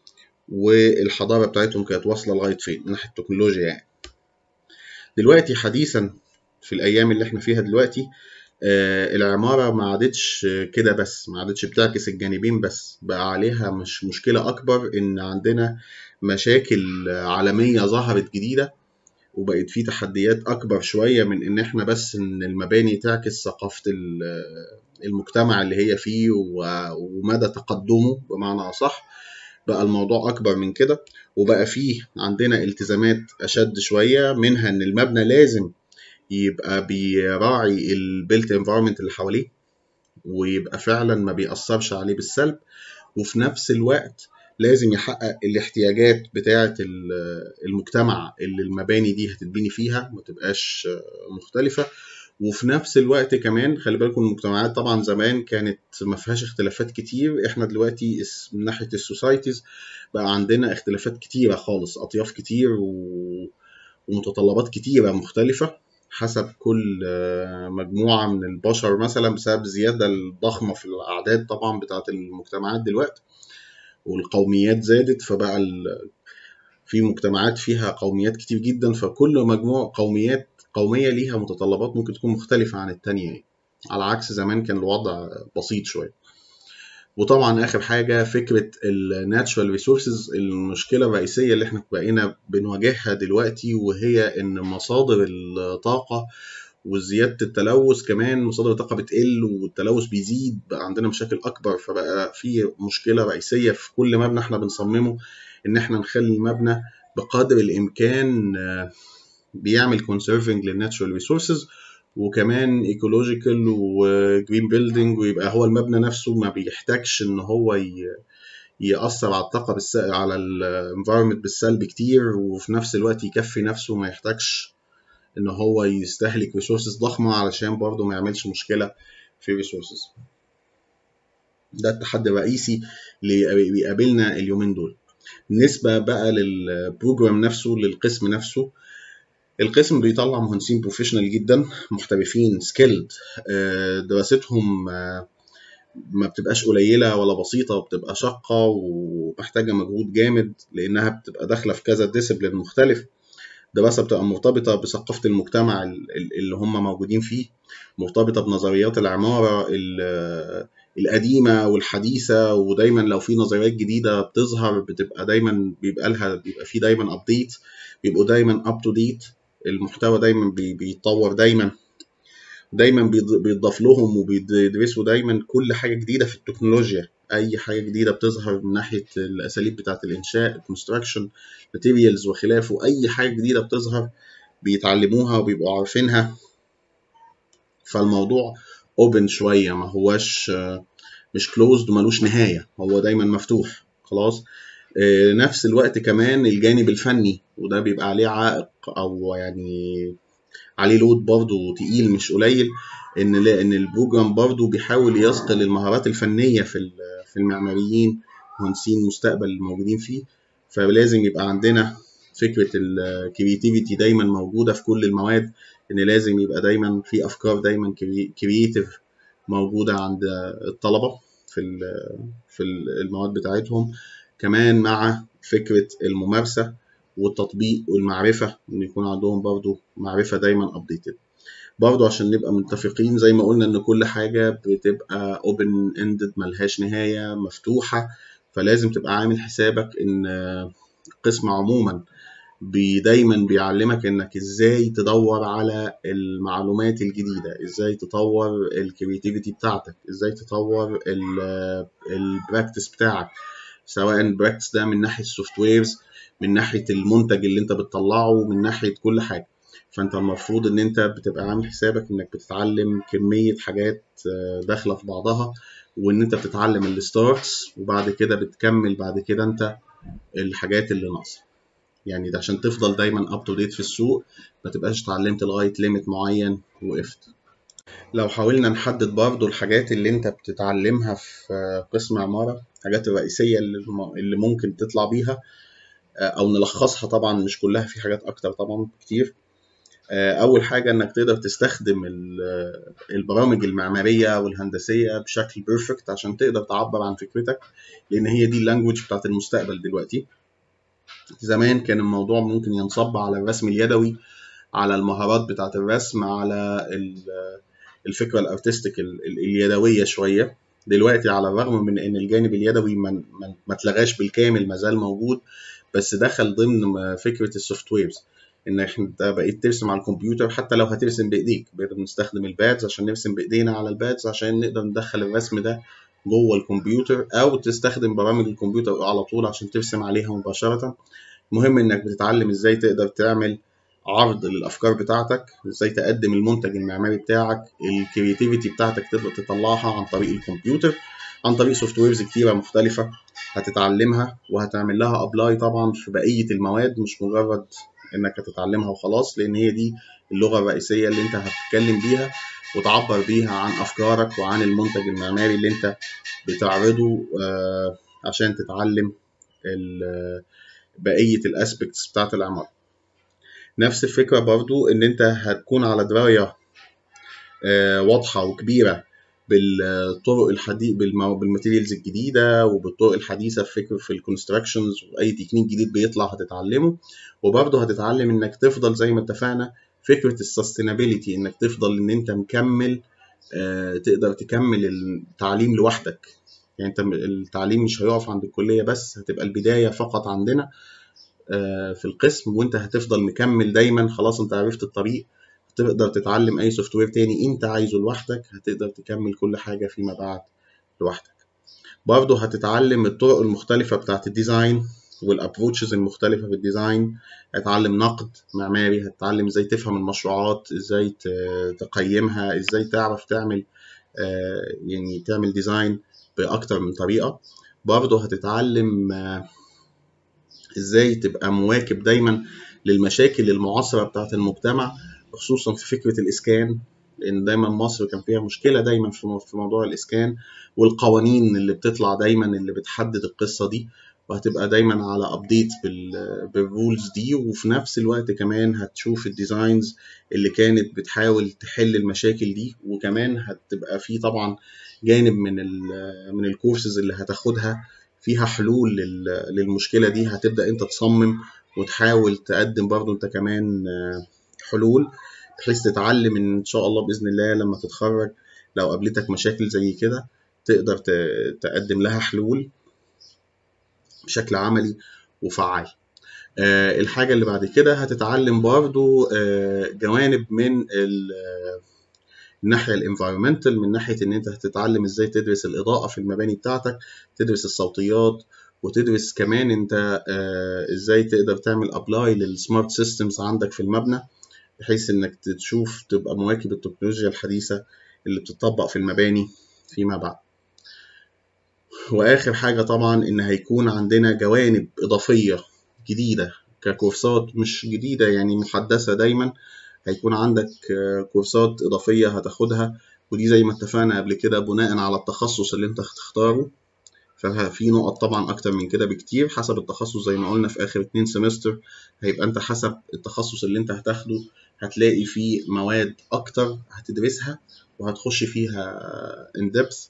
A: والحضارة بتاعتهم كانت واصلة لغاية فين من ناحية التكنولوجيا يعني دلوقتي حديثا في الأيام اللي احنا فيها دلوقتي آه العمارة ما عادتش كده بس ما عادتش بتعكس الجانبين بس بقى عليها مش مشكلة أكبر إن عندنا مشاكل عالمية ظهرت جديدة وبقت في تحديات أكبر شوية من إن إحنا بس إن المباني تعكس ثقافة المجتمع اللي هي فيه ومدى تقدمه بمعنى أصح بقى الموضوع اكبر من كده وبقى فيه عندنا التزامات اشد شويه منها ان المبنى لازم يبقى بيراعي البيلت انفايرمنت اللي حواليه ويبقى فعلا ما بيأثرش عليه بالسلب وفي نفس الوقت لازم يحقق الاحتياجات بتاعة المجتمع اللي المباني دي هتتبني فيها ما تبقاش مختلفة وفي نفس الوقت كمان خلي بالكم المجتمعات طبعا زمان كانت ما فيهاش اختلافات كتير احنا دلوقتي من ناحيه السوسايتيز بقى عندنا اختلافات كتيره خالص اطياف كتير و... ومتطلبات كتيره مختلفه حسب كل مجموعه من البشر مثلا بسبب الزياده الضخمه في الاعداد طبعا بتاعه المجتمعات دلوقتي والقوميات زادت فبقى ال... في مجتمعات فيها قوميات كتير جدا فكل مجموعه قوميات قومية ليها متطلبات ممكن تكون مختلفة عن التانية يعني. على عكس زمان كان الوضع بسيط شوية وطبعا آخر حاجة فكرة الناتشورال ريسورسز المشكلة الرئيسية اللي احنا بقينا بنواجهها دلوقتي وهي إن مصادر الطاقة وزيادة التلوث كمان مصادر الطاقة بتقل والتلوث بيزيد بقى عندنا مشاكل أكبر فبقى في مشكلة رئيسية في كل مبنى احنا بنصممه إن احنا نخلي المبنى بقدر الإمكان بيعمل كونسيرفنج للناتشورال ريسورسز وكمان ايكولوجيكال وجرين بيلدينج ويبقى هو المبنى نفسه ما بيحتاجش ان هو يأثر على الطاقة بالس... على الانفايرمنت بالسلب كتير وفي نفس الوقت يكفي نفسه ما يحتاجش ان هو يستهلك ريسورسز ضخمة علشان برضه ما يعملش مشكلة في ريسورسز ده التحدي الرئيسي اللي بيقابلنا اليومين دول بالنسبة بقى للبروجرام نفسه للقسم نفسه القسم بيطلع مهندسين بروفيشنال جدا محترفين سكيلد دراستهم ما بتبقاش قليلة ولا بسيطة بتبقى شاقة ومحتاجة مجهود جامد لأنها بتبقى داخلة في كذا ديسبلين مختلف دراسة بتبقى مرتبطة بثقافة المجتمع اللي هم موجودين فيه مرتبطة بنظريات العمارة القديمة والحديثة ودايما لو في نظريات جديدة بتظهر بتبقى دايما بيبقى لها بيبقى في دايما ابديت بيبقوا دايما اب تو ديت المحتوى دايما بيتطور دايما دايما بيضاف لهم وبيدرسوا دايما كل حاجه جديده في التكنولوجيا اي حاجه جديده بتظهر من ناحيه الاساليب بتاعه الانشاء الكونستراكشن ماتيريالز وخلافه اي حاجه جديده بتظهر بيتعلموها وبيبقوا عارفينها فالموضوع اوبن شويه ما هواش مش كلوزد وملوش نهايه هو دايما مفتوح خلاص نفس الوقت كمان الجانب الفني وده بيبقى عليه عائق او يعني عليه لود برضه تقيل مش قليل ان لا ان البروجرام برضه بيحاول يصقل المهارات الفنيه في في المعماريين مهندسين المستقبل الموجودين فيه فلازم يبقى عندنا فكره الكرياتيفيتي دايما موجوده في كل المواد ان لازم يبقى دايما في افكار دايما كرييتيف موجوده عند الطلبه في في المواد بتاعتهم كمان مع فكره الممارسه والتطبيق والمعرفه ان يكون عندهم برضو معرفه دايما ابديتد برضو عشان نبقى متفقين زي ما قلنا ان كل حاجه بتبقى اوبن اندد ملهاش نهايه مفتوحه فلازم تبقى عامل حسابك ان القسم عموما بي دايما بيعلمك انك ازاي تدور على المعلومات الجديده ازاي تطور الكرياتيفيتي بتاعتك ازاي تطور البراكتس بتاعك سواء البراكتس ده من ناحيه السوفت ويرز من ناحيه المنتج اللي انت بتطلعه من ناحيه كل حاجه فانت المفروض ان انت بتبقى عامل حسابك انك بتتعلم كميه حاجات داخله في بعضها وان انت بتتعلم الستارتس وبعد كده بتكمل بعد كده انت الحاجات اللي ناقصه يعني ده عشان تفضل دايما اب تو ديت في السوق ما تبقاش اتعلمت لغايه ليميت معين وقفت لو حاولنا نحدد برضو الحاجات اللي انت بتتعلمها في قسم عمارة الحاجات الرئيسية اللي ممكن تطلع بيها او نلخصها طبعا مش كلها في حاجات اكتر طبعا كتير اول حاجة انك تقدر تستخدم البرامج المعمارية والهندسية بشكل بيرفكت عشان تقدر تعبر عن فكرتك لان هي دي اللانجوج بتاعت المستقبل دلوقتي زمان كان الموضوع ممكن ينصب على الرسم اليدوي على المهارات بتاعة الرسم على الفكرة الارتستيك اليدوية شوية دلوقتي على الرغم من ان الجانب اليدوي ما ما اتلغاش بالكامل ما زال موجود بس دخل ضمن فكرة السوفت ويرز ان انت بقيت ترسم على الكمبيوتر حتى لو هترسم بايديك بقينا بنستخدم البادز عشان نرسم بايدينا على البادز عشان نقدر ندخل الرسم ده جوه الكمبيوتر او تستخدم برامج الكمبيوتر على طول عشان ترسم عليها مباشره المهم انك بتتعلم ازاي تقدر تعمل عرض للافكار بتاعتك ازاي تقدم المنتج المعماري بتاعك الكرياتيفيتي بتاعتك تقدر تطلعها عن طريق الكمبيوتر عن طريق سوفت ويرز كتيره مختلفه هتتعلمها وهتعمل لها ابلاي طبعا في بقيه المواد مش مجرد انك هتتعلمها وخلاص لان هي دي اللغه الرئيسيه اللي انت هتتكلم بيها وتعبر بيها عن افكارك وعن المنتج المعماري اللي انت بتعرضه عشان تتعلم بقيه الاسبكتس بتاعت العماره نفس الفكره برضو ان انت هتكون على درايه واضحه وكبيره بالطرق الحديث بالماتيريالز الجديده وبالطرق الحديثه في فكر في الكونستراكشنز واي تكنيك جديد بيطلع هتتعلمه وبرضه هتتعلم انك تفضل زي ما اتفقنا فكره السستينابيلتي انك تفضل ان انت مكمل آه تقدر تكمل التعليم لوحدك يعني انت التعليم مش هيقف عند الكليه بس هتبقى البدايه فقط عندنا آه في القسم وانت هتفضل مكمل دايما خلاص انت عرفت الطريق تقدر تتعلم اي سوفت وير تاني انت عايزه لوحدك هتقدر تكمل كل حاجه فيما بعد لوحدك برضه هتتعلم الطرق المختلفه بتاعت الديزاين والابروتشز المختلفه في الديزاين هتتعلم نقد معماري هتتعلم ازاي تفهم المشروعات ازاي تقيمها ازاي تعرف تعمل يعني تعمل ديزاين باكتر من طريقه برضه هتتعلم ازاي تبقى مواكب دايما للمشاكل المعاصره بتاعت المجتمع خصوصا في فكره الاسكان لان دايما مصر كان فيها مشكله دايما في موضوع الاسكان والقوانين اللي بتطلع دايما اللي بتحدد القصه دي وهتبقى دايما على ابديت بالرولز دي وفي نفس الوقت كمان هتشوف الديزاينز اللي كانت بتحاول تحل المشاكل دي وكمان هتبقى في طبعا جانب من ال من الكورسز اللي هتاخدها فيها حلول للمشكله دي هتبدا انت تصمم وتحاول تقدم برضو انت كمان حلول بحيث تتعلم ان شاء الله باذن الله لما تتخرج لو قابلتك مشاكل زي كده تقدر تقدم لها حلول بشكل عملي وفعال أه الحاجة اللي بعد كده هتتعلم برضو أه جوانب من الناحية الانفايرمنتال من ناحية ان انت هتتعلم ازاي تدرس الاضاءة في المباني بتاعتك تدرس الصوتيات وتدرس كمان انت أه ازاي تقدر تعمل ابلاي للسمارت سيستمز عندك في المبنى بحيث انك تشوف تبقى مواكب التكنولوجيا الحديثة اللي بتطبق في المباني فيما بعد واخر حاجه طبعا ان هيكون عندنا جوانب اضافيه جديده ككورسات مش جديده يعني محدثه دايما هيكون عندك كورسات اضافيه هتاخدها ودي زي ما اتفقنا قبل كده بناء على التخصص اللي انت هتختاره ففي نقط طبعا اكتر من كده بكتير حسب التخصص زي ما قلنا في اخر اتنين سمستر هيبقى انت حسب التخصص اللي انت هتاخده هتلاقي فيه مواد اكتر هتدرسها وهتخش فيها ان ديبث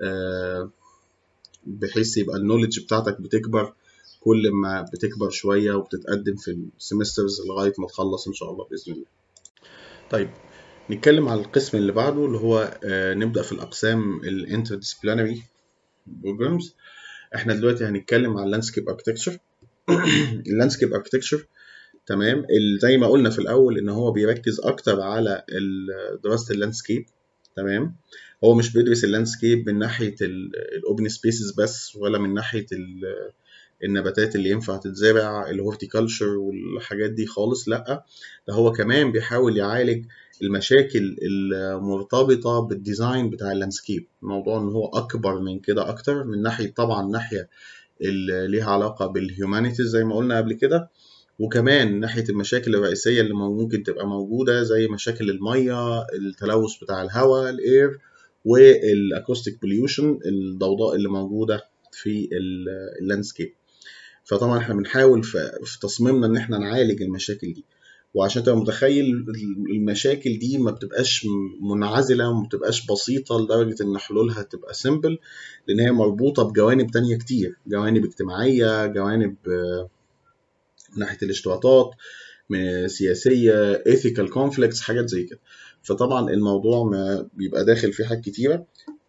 A: بحيث يبقى النولج بتاعتك بتكبر كل ما بتكبر شويه وبتتقدم في السمسترز لغايه ما تخلص ان شاء الله باذن الله طيب نتكلم على القسم اللي بعده اللي هو آه، نبدا في الاقسام الانترديسيبلينري بروجرامز احنا دلوقتي هنتكلم على اللاندسكيب اركتكتشر اللاندسكيب اركتكتشر تمام ال- زي ما قلنا في الاول ان هو بيركز اكتر على ال- دراسه اللاندسكيب تمام هو مش بيدرس اللاندسكيب من ناحيه الاوبن سبيسز بس ولا من ناحيه ال- النباتات اللي ينفع تتزرع الهورتيكالتشر والحاجات دي خالص لا ده هو كمان بيحاول يعالج المشاكل المرتبطة بالديزاين بتاع اللاندسكيب الموضوع ان هو اكبر من كده اكتر من ناحية طبعا ناحية اللي ليها علاقة بالهيومانيتيز زي ما قلنا قبل كده وكمان ناحية المشاكل الرئيسية اللي ممكن تبقى موجودة زي مشاكل المية التلوث بتاع الهواء الاير والاكوستيك بوليوشن الضوضاء اللي موجودة في اللاندسكيب فطبعا احنا بنحاول في في تصميمنا ان احنا نعالج المشاكل دي وعشان تبقى متخيل المشاكل دي ما بتبقاش منعزلة وما بتبقاش بسيطة لدرجة إن حلولها تبقى سيمبل لأن هي مربوطة بجوانب تانية كتير جوانب اجتماعية جوانب آه، من ناحية الاشتراطات من- سياسية ethical conflicts حاجات زي كده فطبعا الموضوع ما بيبقى داخل فيه حاجات كتيرة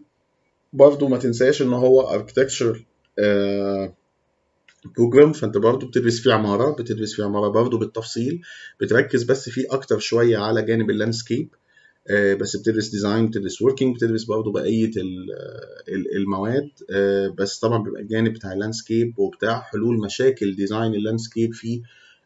A: برضه ما تنساش إن هو architecture آه، بروجرام فانت برضه بتدرس فيه عماره بتدرس فيه عماره برضه بالتفصيل بتركز بس فيه اكتر شويه على جانب اللاندسكيب آه، بس بتدرس ديزاين بتدرس وركينج بتدرس برضه بقيه ال- ال- المواد آه، بس طبعا بيبقى الجانب بتاع اللاندسكيب وبتاع حلول مشاكل ديزاين اللاندسكيب فيه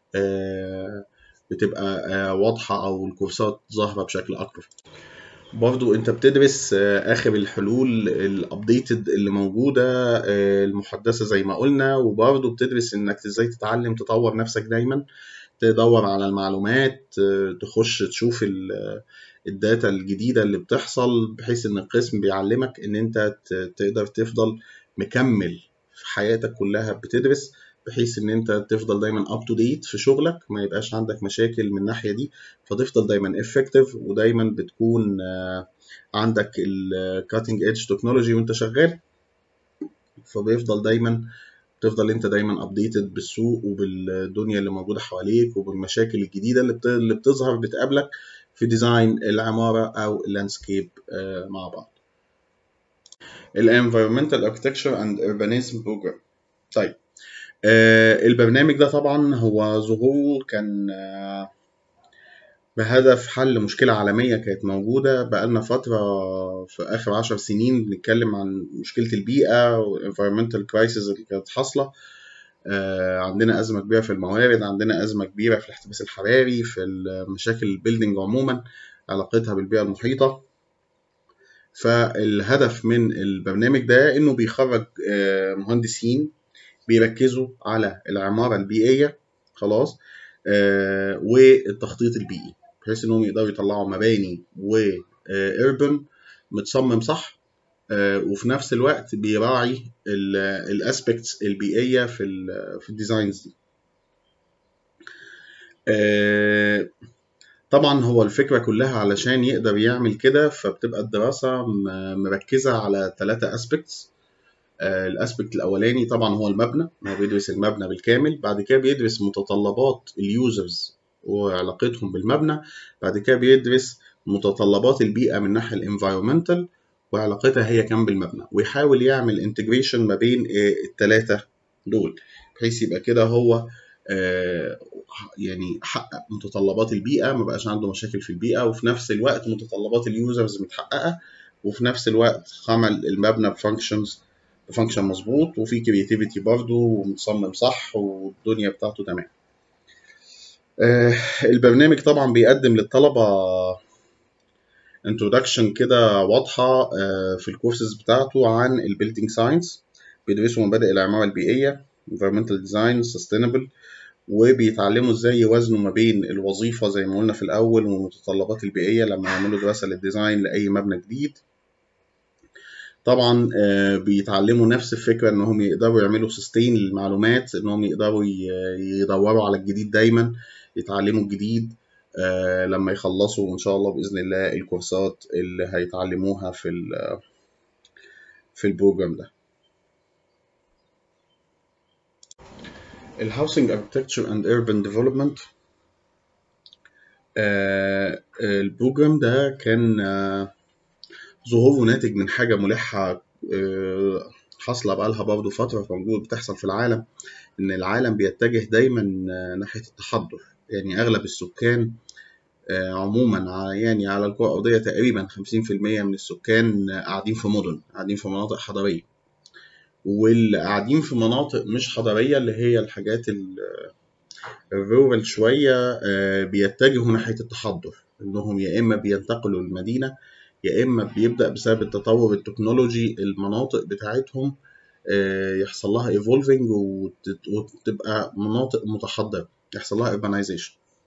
A: آه، بتبقى آه، واضحه او الكورسات ظاهره بشكل اكبر برضو انت بتدرس آه، اخر الحلول الابديتد اللي موجوده آه، المحدثه زي ما قلنا وبرضو بتدرس انك ازاي تتعلم تطور نفسك دايما تدور على المعلومات آه، تخش تشوف ال- الداتا الجديده اللي بتحصل بحيث ان القسم بيعلمك ان انت ت- تقدر تفضل مكمل في حياتك كلها بتدرس بحيث ان انت تفضل دايما اب تو ديت في شغلك ما يبقاش عندك مشاكل من الناحيه دي فتفضل دايما افكتيف ودايما بتكون آه، عندك الكاتنج ايدج تكنولوجي وانت شغال فبيفضل دايما تفضل انت دايما ابديتد بالسوق وبالدنيا اللي موجوده حواليك وبالمشاكل الجديده اللي بت- اللي بتظهر بتقابلك في ديزاين العماره او اللاندسكيب آه، مع بعض الانفيرمنتال اركتكتشر اند urbanism بروجرام طيب آه، البرنامج ده طبعا هو ظهوره كان آه، بهدف حل مشكلة عالمية كانت موجودة بقالنا فترة في آخر عشر سنين بنتكلم عن مشكلة البيئة والenvironmental crisis اللي كانت حاصلة آه، عندنا أزمة كبيرة في الموارد عندنا أزمة كبيرة في الاحتباس الحراري في مشاكل البيلدينج عموما علاقتها بالبيئة المحيطة فالهدف من البرنامج ده إنه بيخرج آه، مهندسين بيركزوا على العمارة البيئية خلاص آه، والتخطيط البيئي بحيث انهم يقدروا يطلعوا مباني واربن متصمم صح آه، وفي نفس الوقت بيراعي الاسبكتس البيئيه في ال في الديزاينز دي آه، طبعا هو الفكره كلها علشان يقدر يعمل كده فبتبقى الدراسه م- مركزه على ثلاثه اسبكتس الاسبكت الاولاني طبعا هو المبنى هو بيدرس المبنى بالكامل بعد كده بيدرس متطلبات اليوزرز وعلاقتهم بالمبنى بعد كده بيدرس متطلبات البيئه من الناحيه الانفايرمنتال وعلاقتها هي كمان بالمبنى ويحاول يعمل انتجريشن ما بين الثلاثه دول بحيث يبقى كده هو آه، يعني حقق متطلبات البيئه ما بقاش عنده مشاكل في البيئه وفي نفس الوقت متطلبات اليوزرز متحققه وفي نفس الوقت عمل المبنى بفانكشنز بفانكشن مظبوط وفي كرياتيفيتي برضه ومتصمم صح والدنيا بتاعته تمام آه، البرنامج طبعا بيقدم للطلبة introduction كده واضحة آه، في الكورسز بتاعته عن البيلدينج ساينس بيدرسوا مبادئ العمارة البيئية environmental design sustainable وبيتعلموا ازاي يوازنوا ما بين الوظيفة زي ما قلنا في الأول والمتطلبات البيئية لما يعملوا دراسة للديزاين لأي مبنى جديد طبعا آه، بيتعلموا نفس الفكره انهم يقدروا يعملوا سستين للمعلومات انهم يقدروا ي- يدوروا على الجديد دايما يتعلموا الجديد آه، لما يخلصوا ان شاء الله باذن الله الكورسات اللي هيتعلموها في ال- في البروجرام ده الهاوسنج اركتكتشر اند urban ديفلوبمنت البروجرام ده كان آه، ظهوره ناتج من حاجة ملحة آه، حاصلة بقالها برضه فترة موجود بتحصل في العالم إن العالم بيتجه دايما آه، ناحية التحضر يعني أغلب السكان آه، عموما ع- يعني على الكرة الأرضية تقريبا 50% من السكان آه، قاعدين في مدن قاعدين في مناطق حضرية واللي قاعدين في مناطق مش حضرية اللي هي الحاجات ال- الرورال شوية آه، بيتجهوا ناحية التحضر إنهم يا إما بينتقلوا للمدينة يا إما بيبدأ بسبب التطور التكنولوجي المناطق بتاعتهم آه، يحصل لها ايفولفنج وتبقى مناطق متحضرة يحصل لها urbanization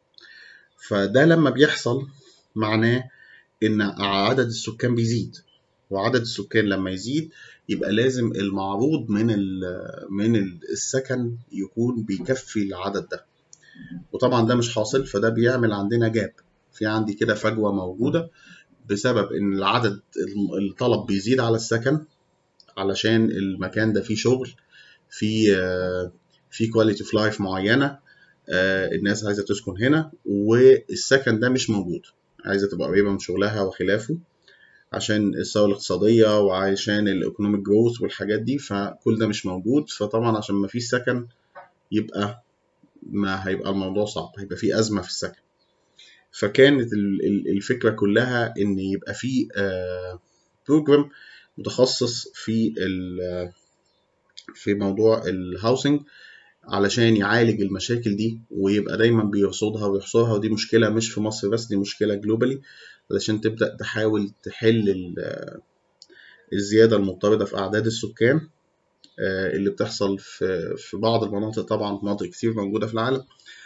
A: فده لما بيحصل معناه إن عدد السكان بيزيد وعدد السكان لما يزيد يبقى لازم المعروض من ال- من السكن يكون بيكفي العدد ده وطبعا ده مش حاصل فده بيعمل عندنا جاب في عندي كده فجوة موجودة بسبب ان العدد الطلب بيزيد على السكن علشان المكان ده فيه شغل فيه آه، فيه كواليتي اوف لايف معينة آه، الناس عايزة تسكن هنا والسكن ده مش موجود عايزة تبقى قريبة من شغلها وخلافه عشان الثورة الاقتصادية وعشان الايكونوميك جروث والحاجات دي فكل ده مش موجود فطبعا عشان ما فيش سكن يبقى ما هيبقى الموضوع صعب هيبقى في أزمة في السكن فكانت ال- ال- الفكرة كلها إن يبقى في بروجرام متخصص في ال- في موضوع الهاوسنج علشان يعالج المشاكل دي ويبقى دايما بيرصدها ويحصرها ودي مشكلة مش في مصر بس دي مشكلة جلوبالي علشان تبدأ تحاول تحل ال- الزيادة المضطردة في أعداد السكان آه، اللي بتحصل في في بعض المناطق طبعا مناطق كتير موجودة في العالم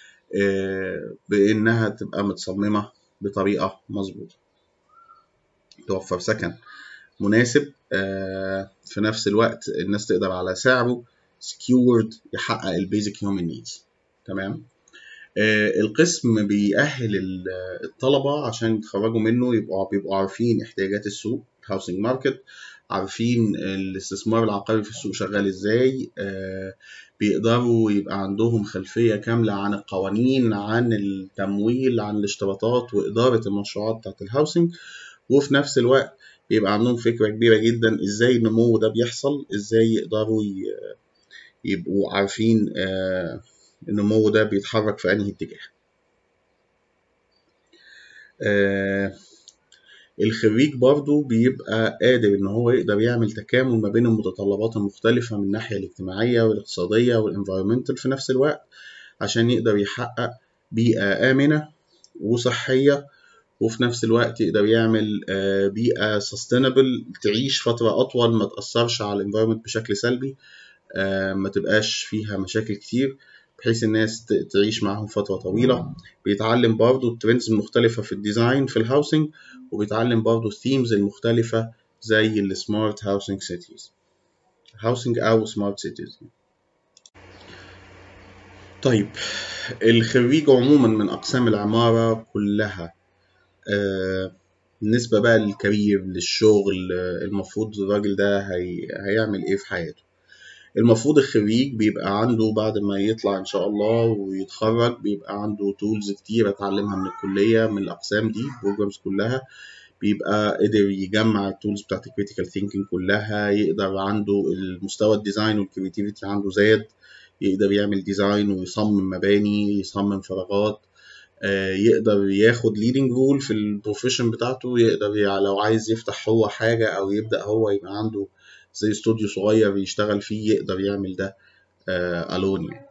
A: آه، بإنها تبقى متصممة بطريقة مظبوطة توفر سكن مناسب آه، في نفس الوقت الناس تقدر على سعره secured يحقق البيزك هيومن نيدز تمام آه، القسم بيأهل ال- الطلبة عشان يتخرجوا منه يبقوا بيبقوا عارفين احتياجات السوق housing ماركت عارفين الاستثمار العقاري في السوق شغال ازاي آه، بيقدروا يبقى عندهم خلفية كاملة عن القوانين عن التمويل عن الاشتراطات وإدارة المشروعات بتاعت الهاوسنج وفي نفس الوقت بيبقى عندهم فكرة كبيرة جدا ازاي النمو ده بيحصل ازاي يقدروا ي- يبقوا عارفين آه، النمو ده بيتحرك في أنهي اتجاه آه، الخريج برضو بيبقى قادر إن هو يقدر يعمل تكامل ما بين المتطلبات المختلفة من الناحية الاجتماعية والاقتصادية والانفيرومنتال في نفس الوقت عشان يقدر يحقق بيئة آمنة وصحية وفي نفس الوقت يقدر يعمل آه، بيئة سستينبل تعيش فترة أطول ما تأثرش على الانفيرومنت بشكل سلبي آه، ما تبقاش فيها مشاكل كتير بحيث الناس ت- تعيش معاهم فترة طويلة بيتعلم برضو الترندز المختلفة في الديزاين في الهاوسنج وبيتعلم برضو الثيمز المختلفة زي السمارت هاوسنج سيتيز هاوسنج أو سمارت سيتيز طيب الخريج عموما من أقسام العمارة كلها آه، بالنسبة بقى للكارير للشغل آه، المفروض الراجل ده هي... هيعمل ايه في حياته المفروض الخريج بيبقى عنده بعد ما يطلع ان شاء الله ويتخرج بيبقى عنده تولز كتير اتعلمها من الكلية من الاقسام دي بروجرامز كلها بيبقى قدر يجمع التولز بتاعت الكريتيكال ثينكينج كلها يقدر عنده المستوى الديزاين والكريتيفيتي عنده زاد يقدر يعمل ديزاين ويصمم مباني يصمم فراغات آه، يقدر ياخد ليدنج رول في البروفيشن بتاعته يقدر ي- لو عايز يفتح هو حاجة أو يبدأ هو يبقى عنده زي استوديو صغير يشتغل فيه يقدر يعمل ده ألون يعني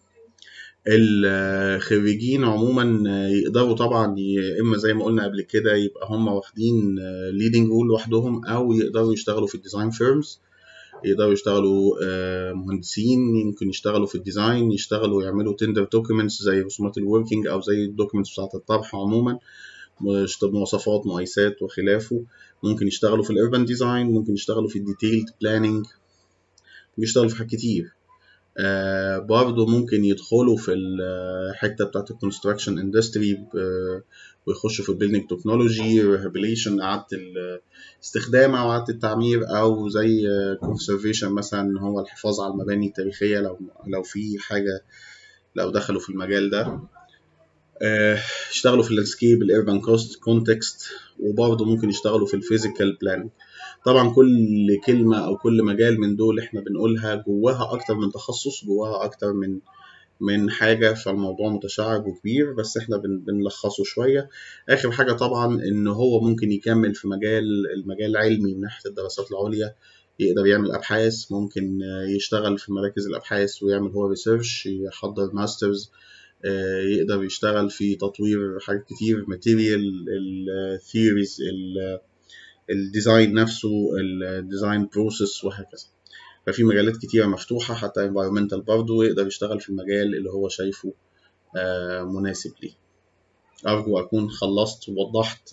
A: الخريجين عموما آه، يقدروا طبعا يا إما زي ما قلنا قبل كده يبقى هم واخدين ليدنج رول لوحدهم أو يقدروا يشتغلوا في الديزاين فيرمز يقدروا يشتغلوا آه، مهندسين يمكن يشتغلوا في الديزاين يشتغلوا يعملوا تندر دوكيومنتس زي رسومات الوركينج او زي الدوكيومنتس بتاعت الطرح عموما مواصفات مقايسات وخلافه ممكن يشتغلوا في الاربن ديزاين ممكن يشتغلوا في الديتيلد بلاننج بيشتغلوا في حاجات كتير آه برضه ممكن يدخلوا في الحته بتاعت الكونستراكشن اندستري ويخشوا في البيلدنج تكنولوجي ريهابيليشن اعاده الاستخدام او اعاده التعمير او زي كونسرفيشن مثلا هو الحفاظ على المباني التاريخيه لو لو في حاجه لو دخلوا في المجال ده يشتغلوا في اللاندسكيب الاربان كوست كونتكست وبرضه ممكن يشتغلوا في الفيزيكال بلاننج طبعا كل كلمه او كل مجال من دول احنا بنقولها جواها اكتر من تخصص جواها اكتر من من حاجه فالموضوع متشعب وكبير بس احنا بنلخصه شويه اخر حاجه طبعا ان هو ممكن يكمل في مجال المجال العلمي من ناحيه الدراسات العليا يقدر يعمل ابحاث ممكن يشتغل في مراكز الابحاث ويعمل هو ريسيرش يحضر ماسترز يقدر يشتغل في تطوير حاجات كتير ماتيريال الثيوريز الديزاين نفسه الديزاين بروسيس وهكذا ففي مجالات كتيرة مفتوحة حتى environmental برضه يقدر يشتغل في المجال اللي هو شايفه مناسب ليه أرجو أكون خلصت ووضحت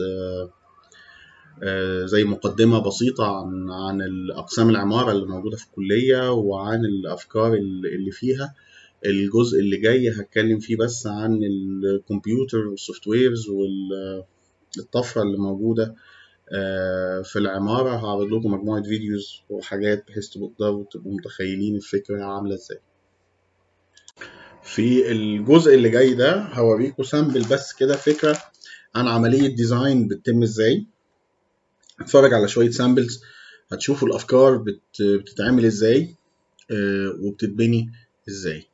A: زي مقدمة بسيطة عن عن الأقسام العمارة اللي موجودة في الكلية وعن الأفكار اللي فيها الجزء اللي جاي هتكلم فيه بس عن الكمبيوتر والسوفت ويرز والطفرة اللي موجودة في العمارة هعرض لكم مجموعة فيديوز وحاجات بحيث تقدروا تبقوا متخيلين الفكرة عاملة ازاي في الجزء اللي جاي ده هوريكم سامبل بس كده فكرة عن عملية ديزاين بتتم ازاي هتفرج على شوية سامبلز هتشوفوا الأفكار بتتعمل ازاي وبتتبني ازاي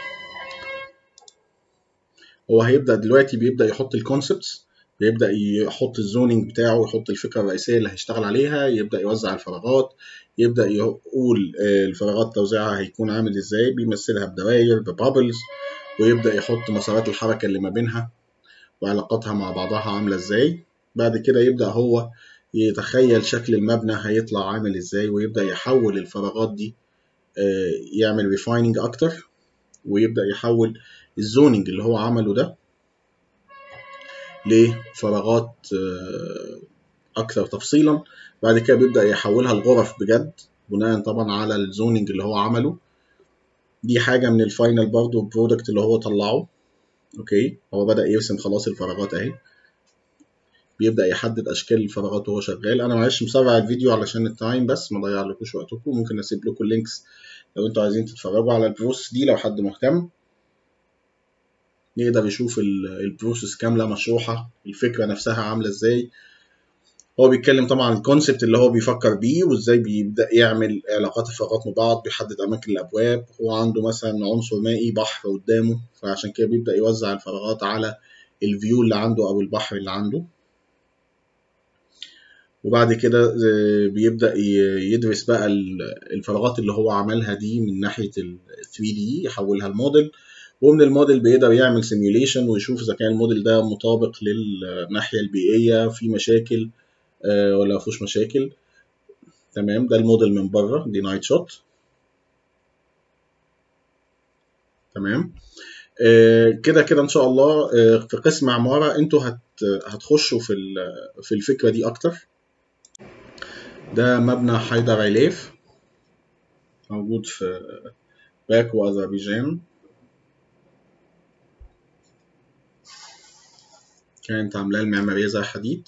A: هو هيبدأ دلوقتي بيبدأ يحط الكونسبتس بيبدأ يحط الزوننج بتاعه يحط الفكرة الرئيسية اللي هيشتغل عليها يبدأ يوزع الفراغات يبدأ يقول الفراغات توزيعها هيكون عامل ازاي بيمثلها بدوائر ببابلز ويبدأ يحط مسارات الحركة اللي ما بينها وعلاقاتها مع بعضها عاملة ازاي بعد كده يبدأ هو يتخيل شكل المبنى هيطلع عامل ازاي ويبدأ يحول الفراغات دي يعمل ريفايننج اكتر ويبدأ يحول الزوننج اللي هو عمله ده لفراغات اكثر تفصيلا بعد كده بيبدا يحولها لغرف بجد بناء طبعا على الزوننج اللي هو عمله دي حاجه من الفاينل برضو برودكت اللي هو طلعه اوكي هو بدا يرسم خلاص الفراغات اهي بيبدا يحدد اشكال الفراغات وهو شغال انا معلش مسرع الفيديو علشان التايم بس ما اضيعلكوش وقتكم ممكن اسيب لكم اللينكس لو انتوا عايزين تتفرجوا على البروس دي لو حد مهتم يقدر يشوف البروسيس كاملة مشروحة الفكرة نفسها عاملة ازاي هو بيتكلم طبعا عن الكونسبت اللي هو بيفكر بيه وازاي بيبدأ يعمل علاقات الفراغات مع بعض بيحدد أماكن الأبواب هو عنده مثلا عنصر مائي بحر قدامه فعشان كده بيبدأ يوزع الفراغات على الفيو اللي عنده أو البحر اللي عنده وبعد كده بيبدأ يدرس بقى الفراغات اللي هو عملها دي من ناحية ال 3D يحولها لموديل ومن الموديل بيقدر يعمل سيميوليشن ويشوف اذا كان الموديل ده مطابق للناحيه البيئيه في مشاكل ولا مفيهوش مشاكل تمام ده الموديل من بره دي نايت شوت تمام كده كده ان شاء الله في قسم عماره انتوا هت هتخشوا في في الفكره دي اكتر ده مبنى حيدر عليف موجود في باكو اذربيجان كانت عاملاه المعمارية زي حديد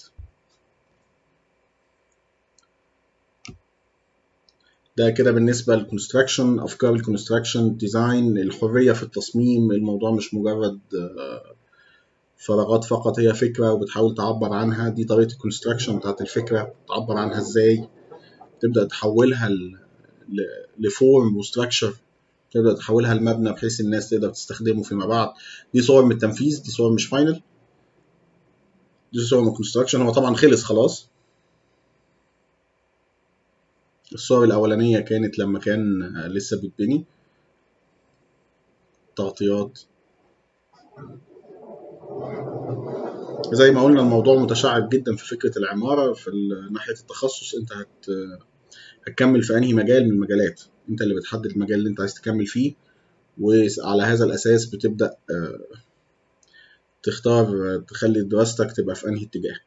A: ده كده بالنسبة للكونستراكشن أفكار الكونستراكشن ديزاين الحرية في التصميم الموضوع مش مجرد فراغات فقط هي فكرة وبتحاول تعبر عنها دي طريقة الكونستراكشن بتاعت الفكرة تعبر عنها ازاي تبدأ تحولها لفورم وستراكشر تبدأ تحولها لمبنى بحيث الناس تقدر تستخدمه فيما بعد دي صور من التنفيذ دي صور مش فاينل دي صور من الكونستراكشن هو طبعا خلص خلاص الصور الأولانية كانت لما كان لسه بيتبني تغطيات زي ما قلنا الموضوع متشعب جدا في فكرة العمارة في ناحية التخصص انت هت هتكمل في انهي مجال من المجالات انت اللي بتحدد المجال اللي انت عايز تكمل فيه وعلى هذا الاساس بتبدأ تختار تخلي دراستك تبقى في انهي اتجاه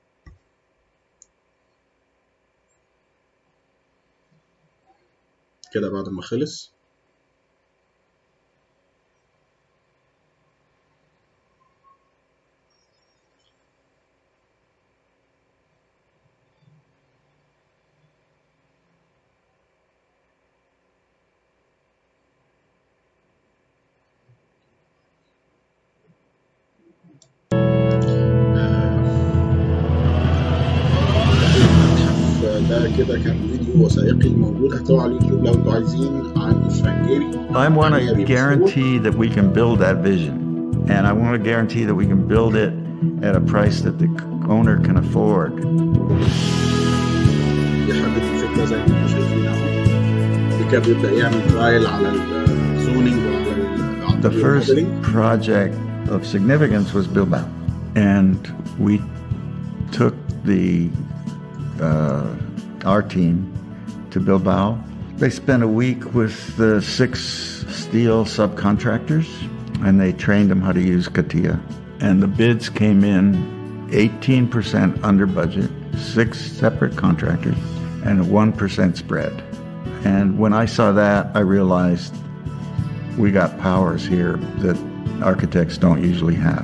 A: كده بعد ما خلص ده كده كان فيديو وثائقي موجود هتلاقوه على اليوتيوب لو انتوا عايزين عن فرانجيري
B: I want to guarantee that we can build that vision. And I want to guarantee that we can build it at a price that the owner can afford.
A: يحدد الفكره زي ما انتم شايفين اهو كده بيبدا يعمل ترايل على الزونينج وعلى ال- على
B: The
A: ال-
B: first
A: modeling.
B: project of significance was Bilbao. And we took the uh, our team to Bilbao. They spent a week with the six steel subcontractors and they trained them how to use CATIA. And the bids came in 18% under budget, six separate contractors, and a 1% spread. And when I saw that, I realized we got powers here that architects don't usually have.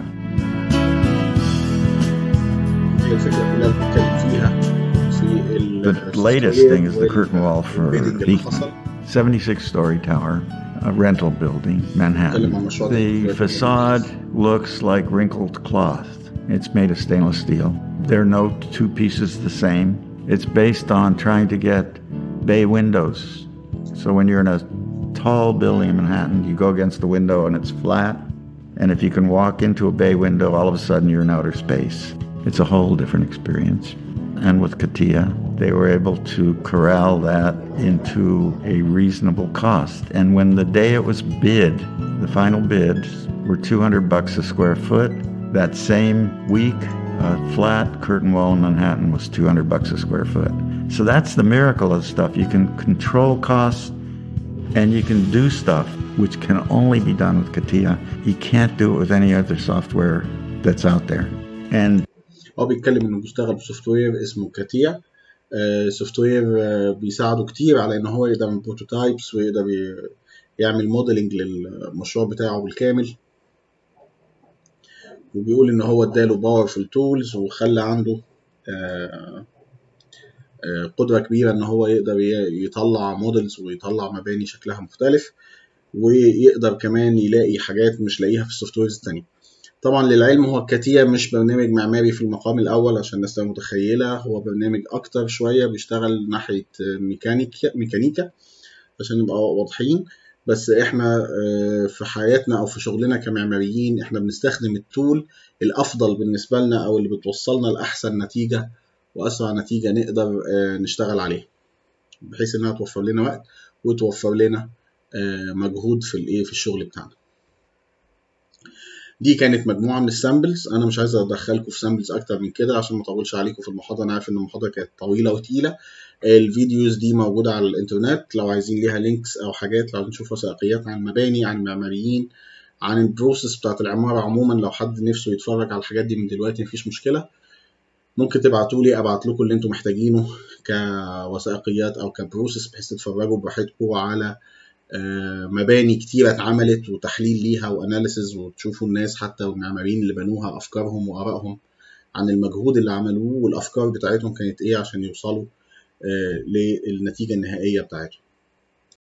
A: هي الفكره كلها بنتكلم فيها في ال-
B: The latest thing is the curtain wall for
A: الbidding اللي حصل.
B: Beacon. 76 story tower, a rental building, Manhattan. The facade looks like wrinkled cloth. It's made of stainless steel. There are no two pieces the same. It's based on trying to get bay windows. So when you're in a tall building in Manhattan, you go against the window and it's flat. And if you can walk into a bay window, all of a sudden you're in outer space. It's a whole different experience. And with Katia, they were able to corral that into a reasonable cost. And when the day it was bid, the final bids were 200 bucks a square foot. That same week, a flat curtain wall in Manhattan was 200 bucks a square foot. So that's the miracle of stuff. You can control costs and you can do stuff which can only be done with Katia. You can't do it with any other software that's out there. And
A: هو بيتكلم انه بيشتغل بسوفت وير اسمه كاتيا سوفت وير بيساعده كتير على ان هو يقدر يعمل بروتوتايبس ويقدر ي- يعمل موديلنج للمشروع بتاعه بالكامل وبيقول ان هو اداله باورفul تولز وخلى عنده آه، آه، قدرة كبيرة ان هو يقدر ي- يطلع موديلز ويطلع مباني شكلها مختلف ويقدر كمان يلاقي حاجات مش لاقيها في السوفت ويرز التانية طبعا للعلم هو الكاتيا مش برنامج معماري في المقام الأول عشان الناس تبقى متخيلة هو برنامج أكتر شوية بيشتغل ناحية ميكانيكا ميكانيكا عشان نبقى واضحين بس احنا آه، في حياتنا او في شغلنا كمعماريين احنا بنستخدم التول الافضل بالنسبه لنا او اللي بتوصلنا لاحسن نتيجه واسرع نتيجه نقدر آه، نشتغل عليها بحيث انها توفر لنا وقت وتوفر لنا آه، مجهود في الايه في الشغل بتاعنا دي كانت مجموعه من السامبلز انا مش عايز ادخلكم في سامبلز اكتر من كده عشان ما اطولش عليكم في المحاضره انا عارف ان المحاضره كانت طويله وتقيله الفيديوز دي موجوده على الانترنت لو عايزين ليها لينكس او حاجات لو نشوف وثائقيات عن مباني عن معماريين عن البروسيس بتاعت العماره عموما لو حد نفسه يتفرج على الحاجات دي من دلوقتي مفيش مشكله ممكن تبعتوا لي ابعت لكم اللي انتم محتاجينه كوثائقيات او كبروسيس بحيث تتفرجوا براحتكم على آه، مباني كتيرة اتعملت وتحليل ليها واناليسز وتشوفوا الناس حتى والمعماريين اللي بنوها افكارهم وارائهم عن المجهود اللي عملوه والافكار بتاعتهم كانت ايه عشان يوصلوا آه، للنتيجة النهائية بتاعتهم